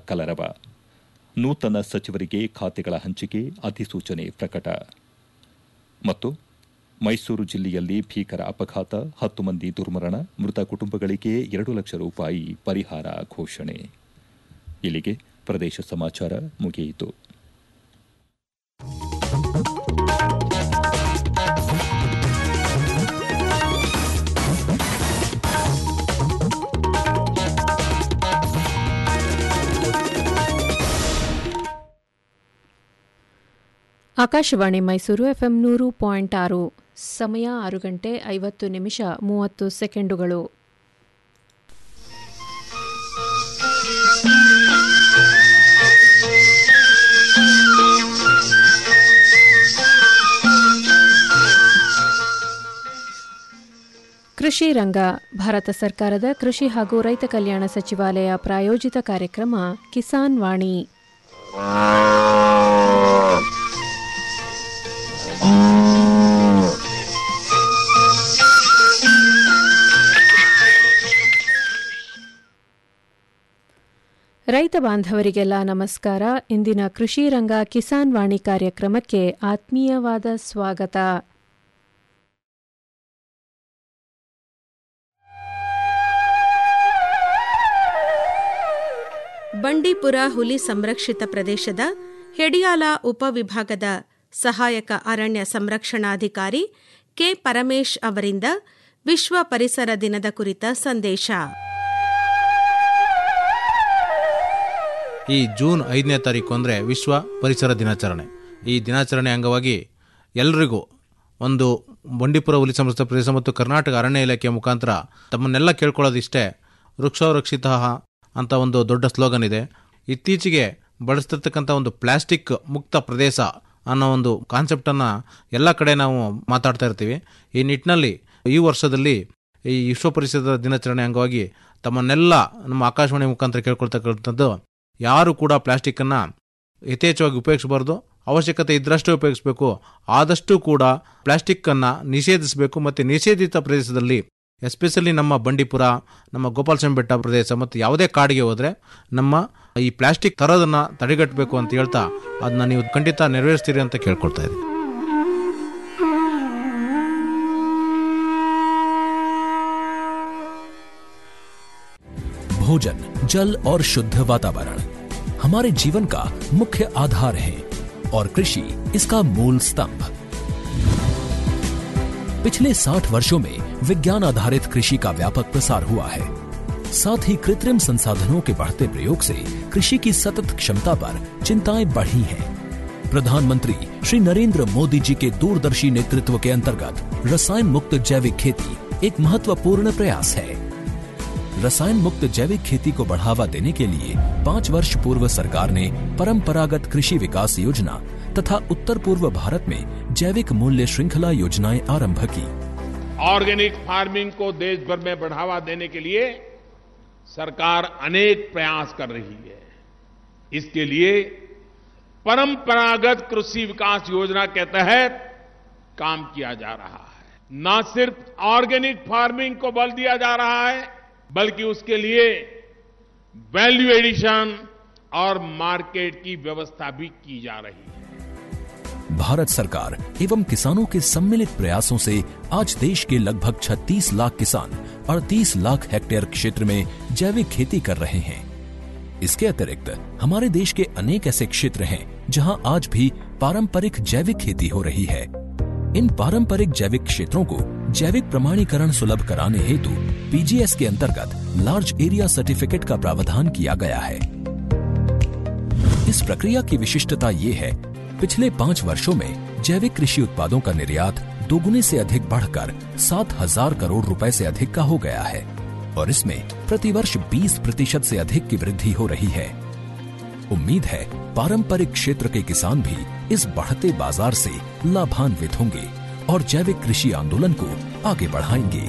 ಕಲರವ ನೂತನ ಸಚಿವರಿಗೆ ಖಾತೆಗಳ ಹಂಚಿಕೆ ಅಧಿಸೂಚನೆ ಪ್ರಕಟ ಮತ್ತು ಮೈಸೂರು ಜಿಲ್ಲೆಯಲ್ಲಿ ಭೀಕರ ಅಪಘಾತ ಹತ್ತು ಮಂದಿ ದುರ್ಮರಣ ಮೃತ ಕುಟುಂಬಗಳಿಗೆ ಎರಡು ಲಕ್ಷ ರೂಪಾಯಿ ಪರಿಹಾರ ಘೋಷಣೆ ಇಲ್ಲಿಗೆ ಪ್ರದೇಶ ಸಮಾಚಾರ ಮುಗಿಯಿತು ಆಕಾಶವಾಣಿ ಮೈಸೂರು ಎಫ್ಎಂ ನೂರು ಪಾಯಿಂಟ್ ಆರು ಸಮಯ ಆರು ಗಂಟೆ ಐವತ್ತು ನಿಮಿಷ ಮೂವತ್ತು ಸೆಕೆಂಡುಗಳು ಕೃಷಿ ರಂಗ ಭಾರತ ಸರ್ಕಾರದ ಕೃಷಿ ಹಾಗೂ ರೈತ ಕಲ್ಯಾಣ ಸಚಿವಾಲಯ ಪ್ರಾಯೋಜಿತ ಕಾರ್ಯಕ್ರಮ ಕಿಸಾನ್ ವಾಣಿ ರೈತ ಬಾಂಧವರಿಗೆಲ್ಲ ನಮಸ್ಕಾರ ಇಂದಿನ ಕೃಷಿ ರಂಗ ಕಿಸಾನ್ ವಾಣಿ ಕಾರ್ಯಕ್ರಮಕ್ಕೆ ಆತ್ಮೀಯವಾದ ಸ್ವಾಗತ ಬಂಡೀಪುರ ಹುಲಿ ಸಂರಕ್ಷಿತ ಪ್ರದೇಶದ ಹೆಡಿಯಾಲ ಉಪವಿಭಾಗದ ಸಹಾಯಕ ಅರಣ್ಯ ಸಂರಕ್ಷಣಾಧಿಕಾರಿ ಕೆ ಪರಮೇಶ್ ಅವರಿಂದ ವಿಶ್ವ ಪರಿಸರ ದಿನದ ಕುರಿತ ಸಂದೇಶ ಈ ಜೂನ್ ಐದನೇ ತಾರೀಕು ಅಂದರೆ ವಿಶ್ವ ಪರಿಸರ ದಿನಾಚರಣೆ ಈ ದಿನಾಚರಣೆ ಅಂಗವಾಗಿ ಎಲ್ರಿಗೂ ಒಂದು ಬಂಡೀಪುರ ಹುಲಿ ಸಂರಕ್ಷಿತ ಪ್ರದೇಶ ಮತ್ತು ಕರ್ನಾಟಕ ಅರಣ್ಯ ಇಲಾಖೆಯ ಮುಖಾಂತರ ತಮ್ಮನ್ನೆಲ್ಲ ಕೇಳ್ಕೊಳ್ಳೋದಿಷ್ಟೇ ವೃಕ್ಷೋ ರಕ್ಷಿತ ಅಂತ ಒಂದು ದೊಡ್ಡ ಸ್ಲೋಗನ್ ಇದೆ ಇತ್ತೀಚೆಗೆ ಬಳಸ್ತಿರ್ತಕ್ಕಂಥ ಒಂದು ಪ್ಲಾಸ್ಟಿಕ್ ಮುಕ್ತ ಪ್ರದೇಶ ಅನ್ನೋ ಒಂದು ಕಾನ್ಸೆಪ್ಟನ್ನು ಎಲ್ಲ ಕಡೆ ನಾವು ಮಾತಾಡ್ತಾ ಇರ್ತೀವಿ ಈ ನಿಟ್ಟಿನಲ್ಲಿ ಈ ವರ್ಷದಲ್ಲಿ ಈ ವಿಶ್ವ ಪರಿಸರ ದಿನಾಚರಣೆ ಅಂಗವಾಗಿ ತಮ್ಮನ್ನೆಲ್ಲ ನಮ್ಮ ಆಕಾಶವಾಣಿ ಮುಖಾಂತರ ಕೇಳ್ಕೊಳ್ತಕ್ಕಂಥದ್ದು ಯಾರು ಕೂಡ ಪ್ಲಾಸ್ಟಿಕ್ಕನ್ನು ಯಥೇಚ್ಛವಾಗಿ ಉಪಯೋಗಿಸಬಾರ್ದು ಅವಶ್ಯಕತೆ ಇದ್ದರಷ್ಟೇ ಉಪಯೋಗಿಸಬೇಕು ಆದಷ್ಟು ಕೂಡ ಪ್ಲಾಸ್ಟಿಕ್ಕನ್ನು ನಿಷೇಧಿಸಬೇಕು ಮತ್ತು ನಿಷೇಧಿತ ಪ್ರದೇಶದಲ್ಲಿ ಎಸ್ಪೆಷಲಿ ನಮ್ಮ ಬಂಡೀಪುರ ನಮ್ಮ ಗೋಪಾಲಸ್ವಾಮಿ ಬೆಟ್ಟ ಪ್ರದೇಶ ಮತ್ತು ಯಾವುದೇ ಕಾಡಿಗೆ ಹೋದರೆ ನಮ್ಮ ಈ ಪ್ಲಾಸ್ಟಿಕ್ ತರೋದನ್ನು ತಡೆಗಟ್ಟಬೇಕು ಅಂತ ಹೇಳ್ತಾ ಅದನ್ನ ನೀವು ಖಂಡಿತ ನೆರವೇರಿಸ್ತೀರಿ ಅಂತ ಕೇಳ್ಕೊಳ್ತಾ ಇದ್ದೀನಿ भोजन जल और शुद्ध वातावरण हमारे जीवन का मुख्य आधार है और कृषि इसका मूल स्तंभ पिछले 60 वर्षों में विज्ञान आधारित कृषि का व्यापक प्रसार हुआ है साथ ही कृत्रिम संसाधनों के बढ़ते प्रयोग से कृषि की सतत क्षमता पर चिंताएं बढ़ी हैं। प्रधानमंत्री श्री नरेंद्र मोदी जी के दूरदर्शी नेतृत्व के अंतर्गत रसायन मुक्त जैविक खेती एक महत्वपूर्ण प्रयास है रसायन मुक्त जैविक खेती को बढ़ावा देने के लिए पाँच वर्ष पूर्व सरकार ने परंपरागत कृषि विकास योजना तथा उत्तर पूर्व भारत में जैविक मूल्य श्रृंखला योजनाएं आरंभ की ऑर्गेनिक फार्मिंग को देश भर में बढ़ावा देने के लिए सरकार अनेक प्रयास कर रही है इसके लिए परंपरागत कृषि विकास योजना के तहत काम किया जा रहा है न सिर्फ ऑर्गेनिक फार्मिंग को बल दिया जा रहा है बल्कि उसके लिए वैल्यू एडिशन और मार्केट की व्यवस्था भी की जा रही है भारत सरकार एवं किसानों के सम्मिलित प्रयासों से आज देश के लगभग 36 लाख किसान 38 लाख हेक्टेयर क्षेत्र में जैविक खेती कर रहे हैं इसके अतिरिक्त हमारे देश के अनेक ऐसे क्षेत्र हैं जहां आज भी पारंपरिक जैविक खेती हो रही है इन पारंपरिक जैविक क्षेत्रों को जैविक प्रमाणीकरण सुलभ कराने हेतु पीजीएस के अंतर्गत लार्ज एरिया सर्टिफिकेट का प्रावधान किया गया है इस प्रक्रिया की विशिष्टता ये है पिछले पाँच वर्षों में जैविक कृषि उत्पादों का निर्यात दोगुने से अधिक बढ़कर सात हजार करोड़ रुपए से अधिक का हो गया है और इसमें प्रतिवर्ष 20 प्रतिशत से अधिक की वृद्धि हो रही है उम्मीद है पारंपरिक क्षेत्र के किसान भी इस बढ़ते बाजार से लाभान्वित होंगे और जैविक कृषि आंदोलन को आगे बढ़ाएंगे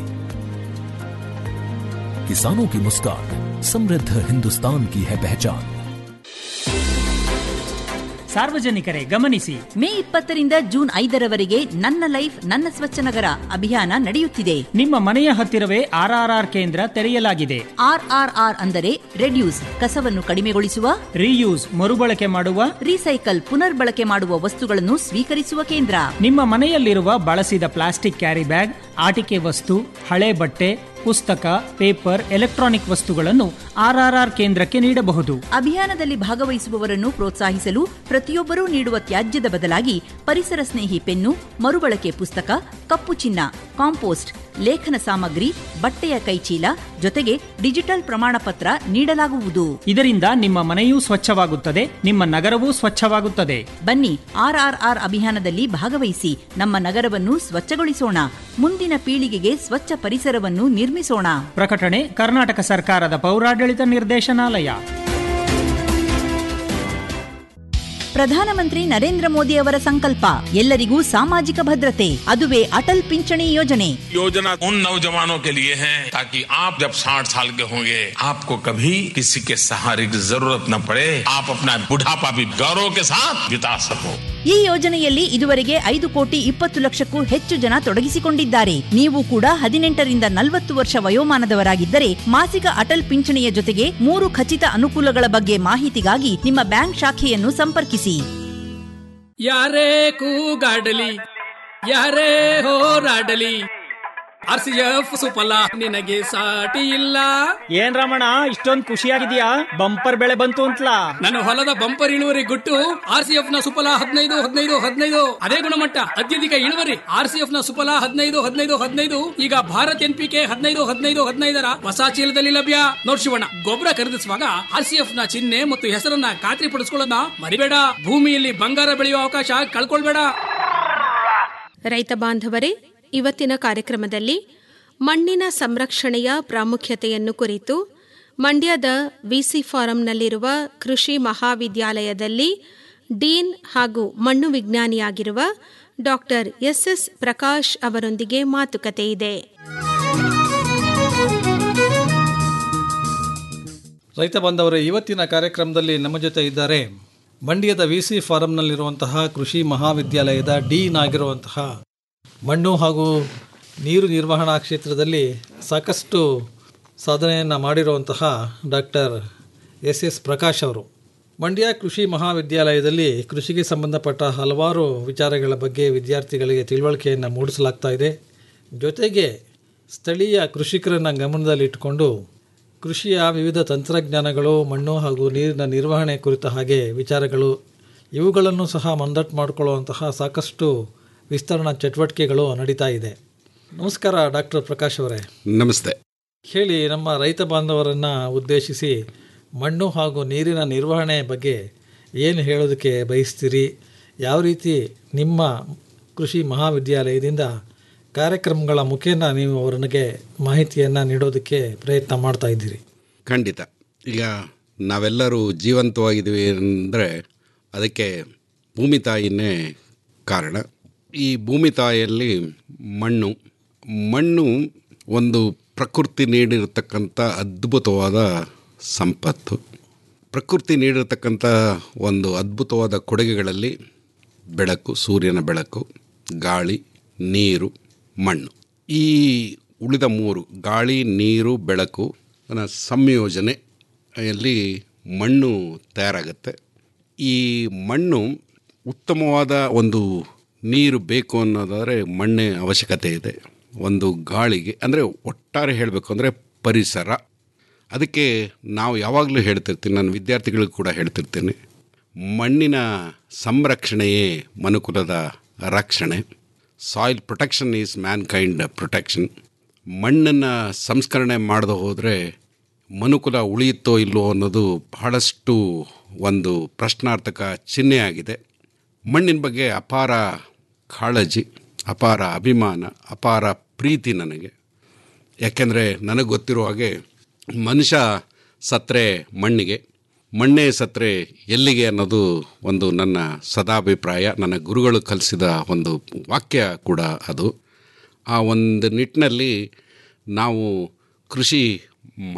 किसानों की मुस्कान समृद्ध हिंदुस्तान की है पहचान ಸಾರ್ವಜನಿಕರೇ ಗಮನಿಸಿ ಮೇ ಇಪ್ಪತ್ತರಿಂದ ಜೂನ್ ಐದರವರೆಗೆ ನನ್ನ ಲೈಫ್ ನನ್ನ ಸ್ವಚ್ಛ ನಗರ ಅಭಿಯಾನ ನಡೆಯುತ್ತಿದೆ ನಿಮ್ಮ ಮನೆಯ ಹತ್ತಿರವೇ ಆರ್ಆರ್ಆರ್ ಕೇಂದ್ರ ತೆರೆಯಲಾಗಿದೆ ಆರ್ಆರ್ಆರ್ ಅಂದರೆ ರೆಡ್ಯೂಸ್ ಕಸವನ್ನು ಕಡಿಮೆಗೊಳಿಸುವ ರೀಯೂಸ್ ಮರುಬಳಕೆ ಮಾಡುವ ರೀಸೈಕಲ್ ಪುನರ್ಬಳಕೆ ಮಾಡುವ ವಸ್ತುಗಳನ್ನು ಸ್ವೀಕರಿಸುವ ಕೇಂದ್ರ ನಿಮ್ಮ ಮನೆಯಲ್ಲಿರುವ ಬಳಸಿದ ಪ್ಲಾಸ್ಟಿಕ್ ಕ್ಯಾರಿ ಬ್ಯಾಗ್ ಆಟಿಕೆ ವಸ್ತು ಹಳೆ ಬಟ್ಟೆ ಪುಸ್ತಕ ಪೇಪರ್ ಎಲೆಕ್ಟ್ರಾನಿಕ್ ವಸ್ತುಗಳನ್ನು ಆರ್ಆರ್ಆರ್ ಕೇಂದ್ರಕ್ಕೆ ನೀಡಬಹುದು ಅಭಿಯಾನದಲ್ಲಿ ಭಾಗವಹಿಸುವವರನ್ನು ಪ್ರೋತ್ಸಾಹಿಸಲು ಪ್ರತಿಯೊಬ್ಬರೂ ನೀಡುವ ತ್ಯಾಜ್ಯದ ಬದಲಾಗಿ ಪರಿಸರ ಸ್ನೇಹಿ ಪೆನ್ನು ಮರುಬಳಕೆ ಪುಸ್ತಕ ಕಪ್ಪು ಚಿನ್ನ ಕಾಂಪೋಸ್ಟ್ ಲೇಖನ ಸಾಮಗ್ರಿ ಬಟ್ಟೆಯ ಕೈಚೀಲ ಜೊತೆಗೆ ಡಿಜಿಟಲ್ ಪ್ರಮಾಣ ಪತ್ರ ನೀಡಲಾಗುವುದು ಇದರಿಂದ ನಿಮ್ಮ ಮನೆಯೂ ಸ್ವಚ್ಛವಾಗುತ್ತದೆ ನಿಮ್ಮ ನಗರವೂ ಸ್ವಚ್ಛವಾಗುತ್ತದೆ ಬನ್ನಿ ಆರ್ಆರ್ಆರ್ ಅಭಿಯಾನದಲ್ಲಿ ಭಾಗವಹಿಸಿ ನಮ್ಮ ನಗರವನ್ನು ಸ್ವಚ್ಛಗೊಳಿಸೋಣ ಮುಂದಿನ ಪೀಳಿಗೆಗೆ ಸ್ವಚ್ಛ ಪರಿಸರವನ್ನು ನಿರ್ಮಿಸೋಣ ಪ್ರಕಟಣೆ ಕರ್ನಾಟಕ ಸರ್ಕಾರದ ಪೌರಾಡಳಿತ ನಿರ್ದೇಶನಾಲಯ ಪ್ರಧಾನಮಂತ್ರಿ ನರೇಂದ್ರ ಮೋದಿ ಅವರ ಸಂಕಲ್ಪ ಎಲ್ಲರಿಗೂ ಸಾಮಾಜಿಕ ಭದ್ರತೆ ಅದುವೇ ಅಟಲ್ ಪಿಂಚಣಿ ಯೋಜನೆ योजना उन नौजवानों के लिए है ताकि आप जब 60 साल के होंगे आपको कभी किसी के सहारे की जरूरत न पड़े आप अपना बुढ़ापा भी गौरव के साथ बिता सको ಈ ಯೋಜನೆಯಲ್ಲಿ ಇದುವರೆಗೆ ಐದು ಕೋಟಿ ಇಪ್ಪತ್ತು ಲಕ್ಷಕ್ಕೂ ಹೆಚ್ಚು ಜನ ತೊಡಗಿಸಿಕೊಂಡಿದ್ದಾರೆ ನೀವು ಕೂಡ ಹದಿನೆಂಟರಿಂದ ನಲವತ್ತು ವರ್ಷ ವಯೋಮಾನದವರಾಗಿದ್ದರೆ ಮಾಸಿಕ ಅಟಲ್ ಪಿಂಚಣಿಯ ಜೊತೆಗೆ ಮೂರು ಖಚಿತ ಅನುಕೂಲಗಳ ಬಗ್ಗೆ ಮಾಹಿತಿಗಾಗಿ ನಿಮ್ಮ ಬ್ಯಾಂಕ್ ಶಾಖೆಯನ್ನು ಸಂಪರ್ಕಿಸಿ ಯಾರೇ ಕೂಗಾಡಲಿ ಯಾರೇ ಹೋರಾಡಲಿ ಆರ್ ಸಿ ಎಫ್ ಸುಫಲ ನಿನಗೆ ಸಾಟಿ ಇಲ್ಲ ಏನ್ ರಮಣ ಇಷ್ಟೊಂದ್ ಖುಷಿಯಾಗಿದ್ಯಾ ಬಂಪರ್ ಬೆಳೆ ಬಂತು ಅಂತಲಾ ನನ್ನ ಹೊಲದ ಬಂಪರ್ ಇಳುವರಿ ಗುಟ್ಟು ಆರ್ ಸಿ ಎಫ್ ನ ಸುಫಲ ಹದಿನೈದು ಹದಿನೈದು ಹದಿನೈದು ಅದೇ ಗುಣಮಟ್ಟ ಅತ್ಯಧಿಕ ಇಳುವರಿ ಆರ್ ಸಿ ಎಫ್ ನ ಸುಫಲ ಹದಿನೈದು ಹದಿನೈದು ಹದಿನೈದು ಈಗ ಭಾರತ್ ಎನ್ ಪಿ ಕೆ ಹದಿನೈದು ಹದಿನೈದು ಹದಿನೈದರ ಹೊಸ ಚೀಲದಲ್ಲಿ ಲಭ್ಯ ನೋಡ್ ಶಿವಣ್ಣ ಗೊಬ್ಬರ ಖರೀದಿಸುವಾಗ ಆರ್ ಸಿ ಎಫ್ ನ ಚಿಹ್ನೆ ಮತ್ತು ಹೆಸರನ್ನ ಖಾತ್ರಿ ಪಡಿಸ್ಕೊಳ್ಳೋದನ್ನ ಮರಿಬೇಡ ಭೂಮಿಯಲ್ಲಿ ಬಂಗಾರ ಬೆಳೆಯುವ ಅವಕಾಶ ಕಳ್ಕೊಳ್ಬೇಡ ರೈತ ಬಾಂಧವರೇ ಇವತ್ತಿನ ಕಾರ್ಯಕ್ರಮದಲ್ಲಿ ಮಣ್ಣಿನ ಸಂರಕ್ಷಣೆಯ ಪ್ರಾಮುಖ್ಯತೆಯನ್ನು ಕುರಿತು ಮಂಡ್ಯದ ವಿಸಿ ಫಾರಂನಲ್ಲಿರುವ ಕೃಷಿ ಮಹಾವಿದ್ಯಾಲಯದಲ್ಲಿ ಡೀನ್ ಹಾಗೂ ಮಣ್ಣು ವಿಜ್ಞಾನಿಯಾಗಿರುವ ಡಾಕ್ಟರ್ ಎಸ್ಎಸ್ ಪ್ರಕಾಶ್ ಅವರೊಂದಿಗೆ ಮಾತುಕತೆ ಇದೆ ರೈತ ಬಾಂಧವರೇ ಇವತ್ತಿನ ಕಾರ್ಯಕ್ರಮದಲ್ಲಿ ನಮ್ಮ ಜೊತೆ ಇದ್ದಾರೆ ಮಂಡ್ಯದ ವಿ ಸಿ ಫಾರಂನಲ್ಲಿರುವಂತಹ ಕೃಷಿ ಮಹಾವಿದ್ಯಾಲಯದ ಡೀನ್ ಆಗಿರುವಂತಹ ಮಣ್ಣು ಹಾಗೂ ನೀರು ನಿರ್ವಹಣಾ ಕ್ಷೇತ್ರದಲ್ಲಿ ಸಾಕಷ್ಟು ಸಾಧನೆಯನ್ನು ಮಾಡಿರುವಂತಹ ಡಾಕ್ಟರ್ ಎಸ್ ಎಸ್ ಪ್ರಕಾಶ್ ಅವರು ಮಂಡ್ಯ ಕೃಷಿ ಮಹಾವಿದ್ಯಾಲಯದಲ್ಲಿ ಕೃಷಿಗೆ ಸಂಬಂಧಪಟ್ಟ ಹಲವಾರು ವಿಚಾರಗಳ ಬಗ್ಗೆ ವಿದ್ಯಾರ್ಥಿಗಳಿಗೆ ತಿಳುವಳಿಕೆಯನ್ನು ಮೂಡಿಸಲಾಗ್ತಾ ಇದೆ ಜೊತೆಗೆ ಸ್ಥಳೀಯ ಕೃಷಿಕರನ್ನು ಗಮನದಲ್ಲಿಟ್ಟುಕೊಂಡು ಕೃಷಿಯ ವಿವಿಧ ತಂತ್ರಜ್ಞಾನಗಳು ಮಣ್ಣು ಹಾಗೂ ನೀರಿನ ನಿರ್ವಹಣೆ ಕುರಿತ ಹಾಗೆ ವಿಚಾರಗಳು ಇವುಗಳನ್ನು ಸಹ ಮಂದಟ್ಟು ಮಾಡಿಕೊಳ್ಳುವಂತಹ ಸಾಕಷ್ಟು ವಿಸ್ತರಣಾ ಚಟುವಟಿಕೆಗಳು ನಡೀತಾ ಇದೆ ನಮಸ್ಕಾರ ಡಾಕ್ಟರ್ ಪ್ರಕಾಶ್ ಅವರೇ ನಮಸ್ತೆ ಹೇಳಿ ನಮ್ಮ ರೈತ ಬಾಂಧವರನ್ನು ಉದ್ದೇಶಿಸಿ ಮಣ್ಣು ಹಾಗೂ ನೀರಿನ ನಿರ್ವಹಣೆ ಬಗ್ಗೆ ಏನು ಹೇಳೋದಕ್ಕೆ ಬಯಸ್ತೀರಿ ಯಾವ ರೀತಿ ನಿಮ್ಮ ಕೃಷಿ ಮಹಾವಿದ್ಯಾಲಯದಿಂದ ಕಾರ್ಯಕ್ರಮಗಳ ಮುಖೇನ ನೀವು ಅವರಿಗೆ ಮಾಹಿತಿಯನ್ನು ನೀಡೋದಕ್ಕೆ ಪ್ರಯತ್ನ ಮಾಡ್ತಾ ಇದ್ದೀರಿ ಖಂಡಿತ ಈಗ ನಾವೆಲ್ಲರೂ ಜೀವಂತವಾಗಿದ್ದೀವಿ ಅಂದರೆ ಅದಕ್ಕೆ ಭೂಮಿ ತಾಯಿನೇ ಕಾರಣ ಈ ಭೂಮಿ ತಾಯಿಯಲ್ಲಿ ಮಣ್ಣು ಮಣ್ಣು ಒಂದು ಪ್ರಕೃತಿ ನೀಡಿರತಕ್ಕಂಥ ಅದ್ಭುತವಾದ ಸಂಪತ್ತು ಪ್ರಕೃತಿ ನೀಡಿರತಕ್ಕಂಥ ಒಂದು ಅದ್ಭುತವಾದ ಕೊಡುಗೆಗಳಲ್ಲಿ ಬೆಳಕು ಸೂರ್ಯನ ಬೆಳಕು ಗಾಳಿ ನೀರು ಮಣ್ಣು ಈ ಉಳಿದ ಮೂರು ಗಾಳಿ ನೀರು ಬೆಳಕು ನ ಸಂಯೋಜನೆಯಲ್ಲಿ ಮಣ್ಣು ತಯಾರಾಗುತ್ತೆ ಈ ಮಣ್ಣು ಉತ್ತಮವಾದ ಒಂದು ನೀರು ಬೇಕು ಅನ್ನೋದಾದರೆ ಮಣ್ಣೆ ಅವಶ್ಯಕತೆ ಇದೆ ಒಂದು ಗಾಳಿಗೆ ಅಂದರೆ ಒಟ್ಟಾರೆ ಹೇಳಬೇಕು ಅಂದರೆ ಪರಿಸರ ಅದಕ್ಕೆ ನಾವು ಯಾವಾಗಲೂ ಹೇಳ್ತಿರ್ತೀನಿ ನಾನು ವಿದ್ಯಾರ್ಥಿಗಳಿಗೂ ಕೂಡ ಹೇಳ್ತಿರ್ತೀನಿ ಮಣ್ಣಿನ ಸಂರಕ್ಷಣೆಯೇ ಮನುಕುಲದ ರಕ್ಷಣೆ soil protection is mankind protection ಮಣ್ಣನ್ನು ಸಂಸ್ಕರಣೆ ಮಾಡದೆ ಹೋದರೆ ಮನುಕುಲ ಉಳಿಯುತ್ತೋ ಇಲ್ಲವೋ ಅನ್ನೋದು ಬಹಳಷ್ಟು ಒಂದು ಪ್ರಶ್ನಾರ್ಥಕ ಚಿಹ್ನೆ ಆಗಿದೆ ಮಣ್ಣಿನ ಬಗ್ಗೆ ಅಪಾರ ಕಾಳಜಿ ಅಪಾರ ಅಭಿಮಾನ ಅಪಾರ ಪ್ರೀತಿ ನನಗೆ ಯಾಕೆಂದರೆ ನನಗೆ ಗೊತ್ತಿರೋ ಹಾಗೆ ಮನುಷ್ಯ ಸತ್ತರೆ ಮಣ್ಣಿಗೆ ಮಣ್ಣೇ ಸತ್ತರೆ ಎಲ್ಲಿಗೆ ಅನ್ನೋದು ಒಂದು ನನ್ನ ಸದಾಭಿಪ್ರಾಯ ನನ್ನ ಗುರುಗಳು ಕಲಿಸಿದ ಒಂದು ವಾಕ್ಯ ಕೂಡ ಅದು ಆ ಒಂದು ನಿಟ್ಟಿನಲ್ಲಿ ನಾವು ಕೃಷಿ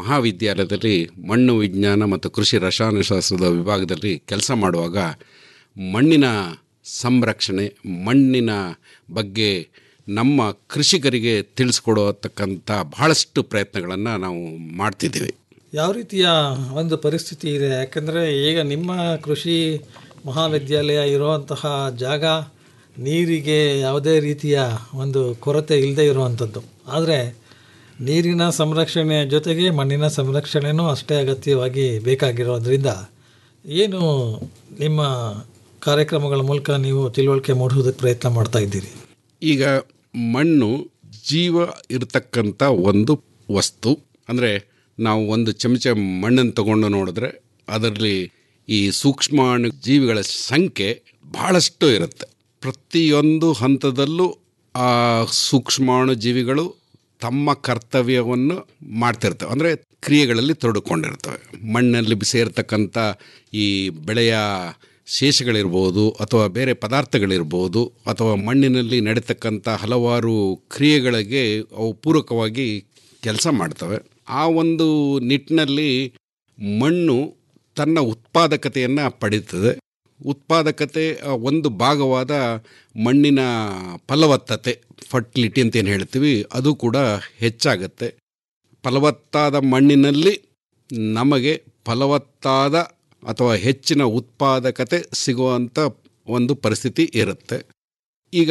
ಮಹಾವಿದ್ಯಾಲಯದಲ್ಲಿ ಮಣ್ಣು ವಿಜ್ಞಾನ ಮತ್ತು ಕೃಷಿ ರಸಾಯನಶಾಸ್ತ್ರದ ವಿಭಾಗದಲ್ಲಿ ಕೆಲಸ ಮಾಡುವಾಗ ಮಣ್ಣಿನ ಸಂರಕ್ಷಣೆ ಮಣ್ಣಿನ ಬಗ್ಗೆ ನಮ್ಮ ಕೃಷಿಕರಿಗೆ ತಿಳಿಸ್ಕೊಡತಕ್ಕಂಥ ಬಹಳಷ್ಟು ಪ್ರಯತ್ನಗಳನ್ನು ನಾವು ಮಾಡ್ತಿದ್ದೀವಿ ಯಾವ ರೀತಿಯ ಒಂದು ಪರಿಸ್ಥಿತಿ ಇದೆ ಯಾಕಂದರೆ ಈಗ ನಿಮ್ಮ ಕೃಷಿ ಮಹಾವಿದ್ಯಾಲಯ ಇರುವಂತಹ ಜಾಗ ನೀರಿಗೆ ಯಾವುದೇ ರೀತಿಯ ಒಂದು ಕೊರತೆ ಇಲ್ಲದೆ ಇರುವಂಥದ್ದು ಆದರೆ ನೀರಿನ ಸಂರಕ್ಷಣೆಯ ಜೊತೆಗೆ ಮಣ್ಣಿನ ಸಂರಕ್ಷಣೆಯೂ ಅಷ್ಟೇ ಅಗತ್ಯವಾಗಿ ಬೇಕಾಗಿರೋದ್ರಿಂದ ಏನು ನಿಮ್ಮ ಕಾರ್ಯಕ್ರಮಗಳ ಮೂಲಕ ನೀವು ತಿಳುವಳಿಕೆ ಮೂಡಿಸೋದಕ್ಕೆ ಪ್ರಯತ್ನ ಮಾಡ್ತಾ ಇದ್ದೀರಿ ಈಗ ಮಣ್ಣು ಜೀವ ಇರತಕ್ಕಂಥ ಒಂದು ವಸ್ತು ಅಂದರೆ ನಾವು ಒಂದು ಚಮಚ ಮಣ್ಣನ್ನು ತಗೊಂಡು ನೋಡಿದ್ರೆ ಅದರಲ್ಲಿ ಈ ಸೂಕ್ಷ್ಮಾಣು ಜೀವಿಗಳ ಸಂಖ್ಯೆ ಬಹಳಷ್ಟು ಇರುತ್ತೆ ಪ್ರತಿಯೊಂದು ಹಂತದಲ್ಲೂ ಆ ಸೂಕ್ಷ್ಮಾಣು ಜೀವಿಗಳು ತಮ್ಮ ಕರ್ತವ್ಯವನ್ನು ಮಾಡ್ತಿರ್ತವೆ ಅಂದರೆ ಕ್ರಿಯೆಗಳಲ್ಲಿ ತೊಡಕೊಂಡಿರ್ತವೆ ಮಣ್ಣಲ್ಲಿ ಸೇರ್ತಕ್ಕಂಥ ಈ ಬೆಳೆಯ ಶೇಷಗಳಿರ್ಬೋದು ಅಥವಾ ಬೇರೆ ಪದಾರ್ಥಗಳಿರ್ಬೋದು ಅಥವಾ ಮಣ್ಣಿನಲ್ಲಿ ನಡೀತಕ್ಕಂಥ ಹಲವಾರು ಕ್ರಿಯೆಗಳಿಗೆ ಅವು ಪೂರಕವಾಗಿ ಕೆಲಸ ಮಾಡ್ತವೆ ಆ ಒಂದು ನಿಟ್ಟಿನಲ್ಲಿ ಮಣ್ಣು ತನ್ನ ಉತ್ಪಾದಕತೆಯನ್ನು ಪಡೀತದೆ ಉತ್ಪಾದಕತೆ ಆ, ಒಂದು ಭಾಗವಾದ ಮಣ್ಣಿನ ಫಲವತ್ತತೆ ಫರ್ಟಿಲಿಟಿ ಅಂತ ಏನು ಹೇಳ್ತೀವಿ ಅದು ಕೂಡ ಹೆಚ್ಚಾಗತ್ತೆ ಫಲವತ್ತಾದ ಮಣ್ಣಿನಲ್ಲಿ ನಮಗೆ ಫಲವತ್ತಾದ ಅಥವಾ ಹೆಚ್ಚಿನ ಉತ್ಪಾದಕತೆ ಸಿಗುವಂಥ ಒಂದು ಪರಿಸ್ಥಿತಿ ಇರುತ್ತೆ ಈಗ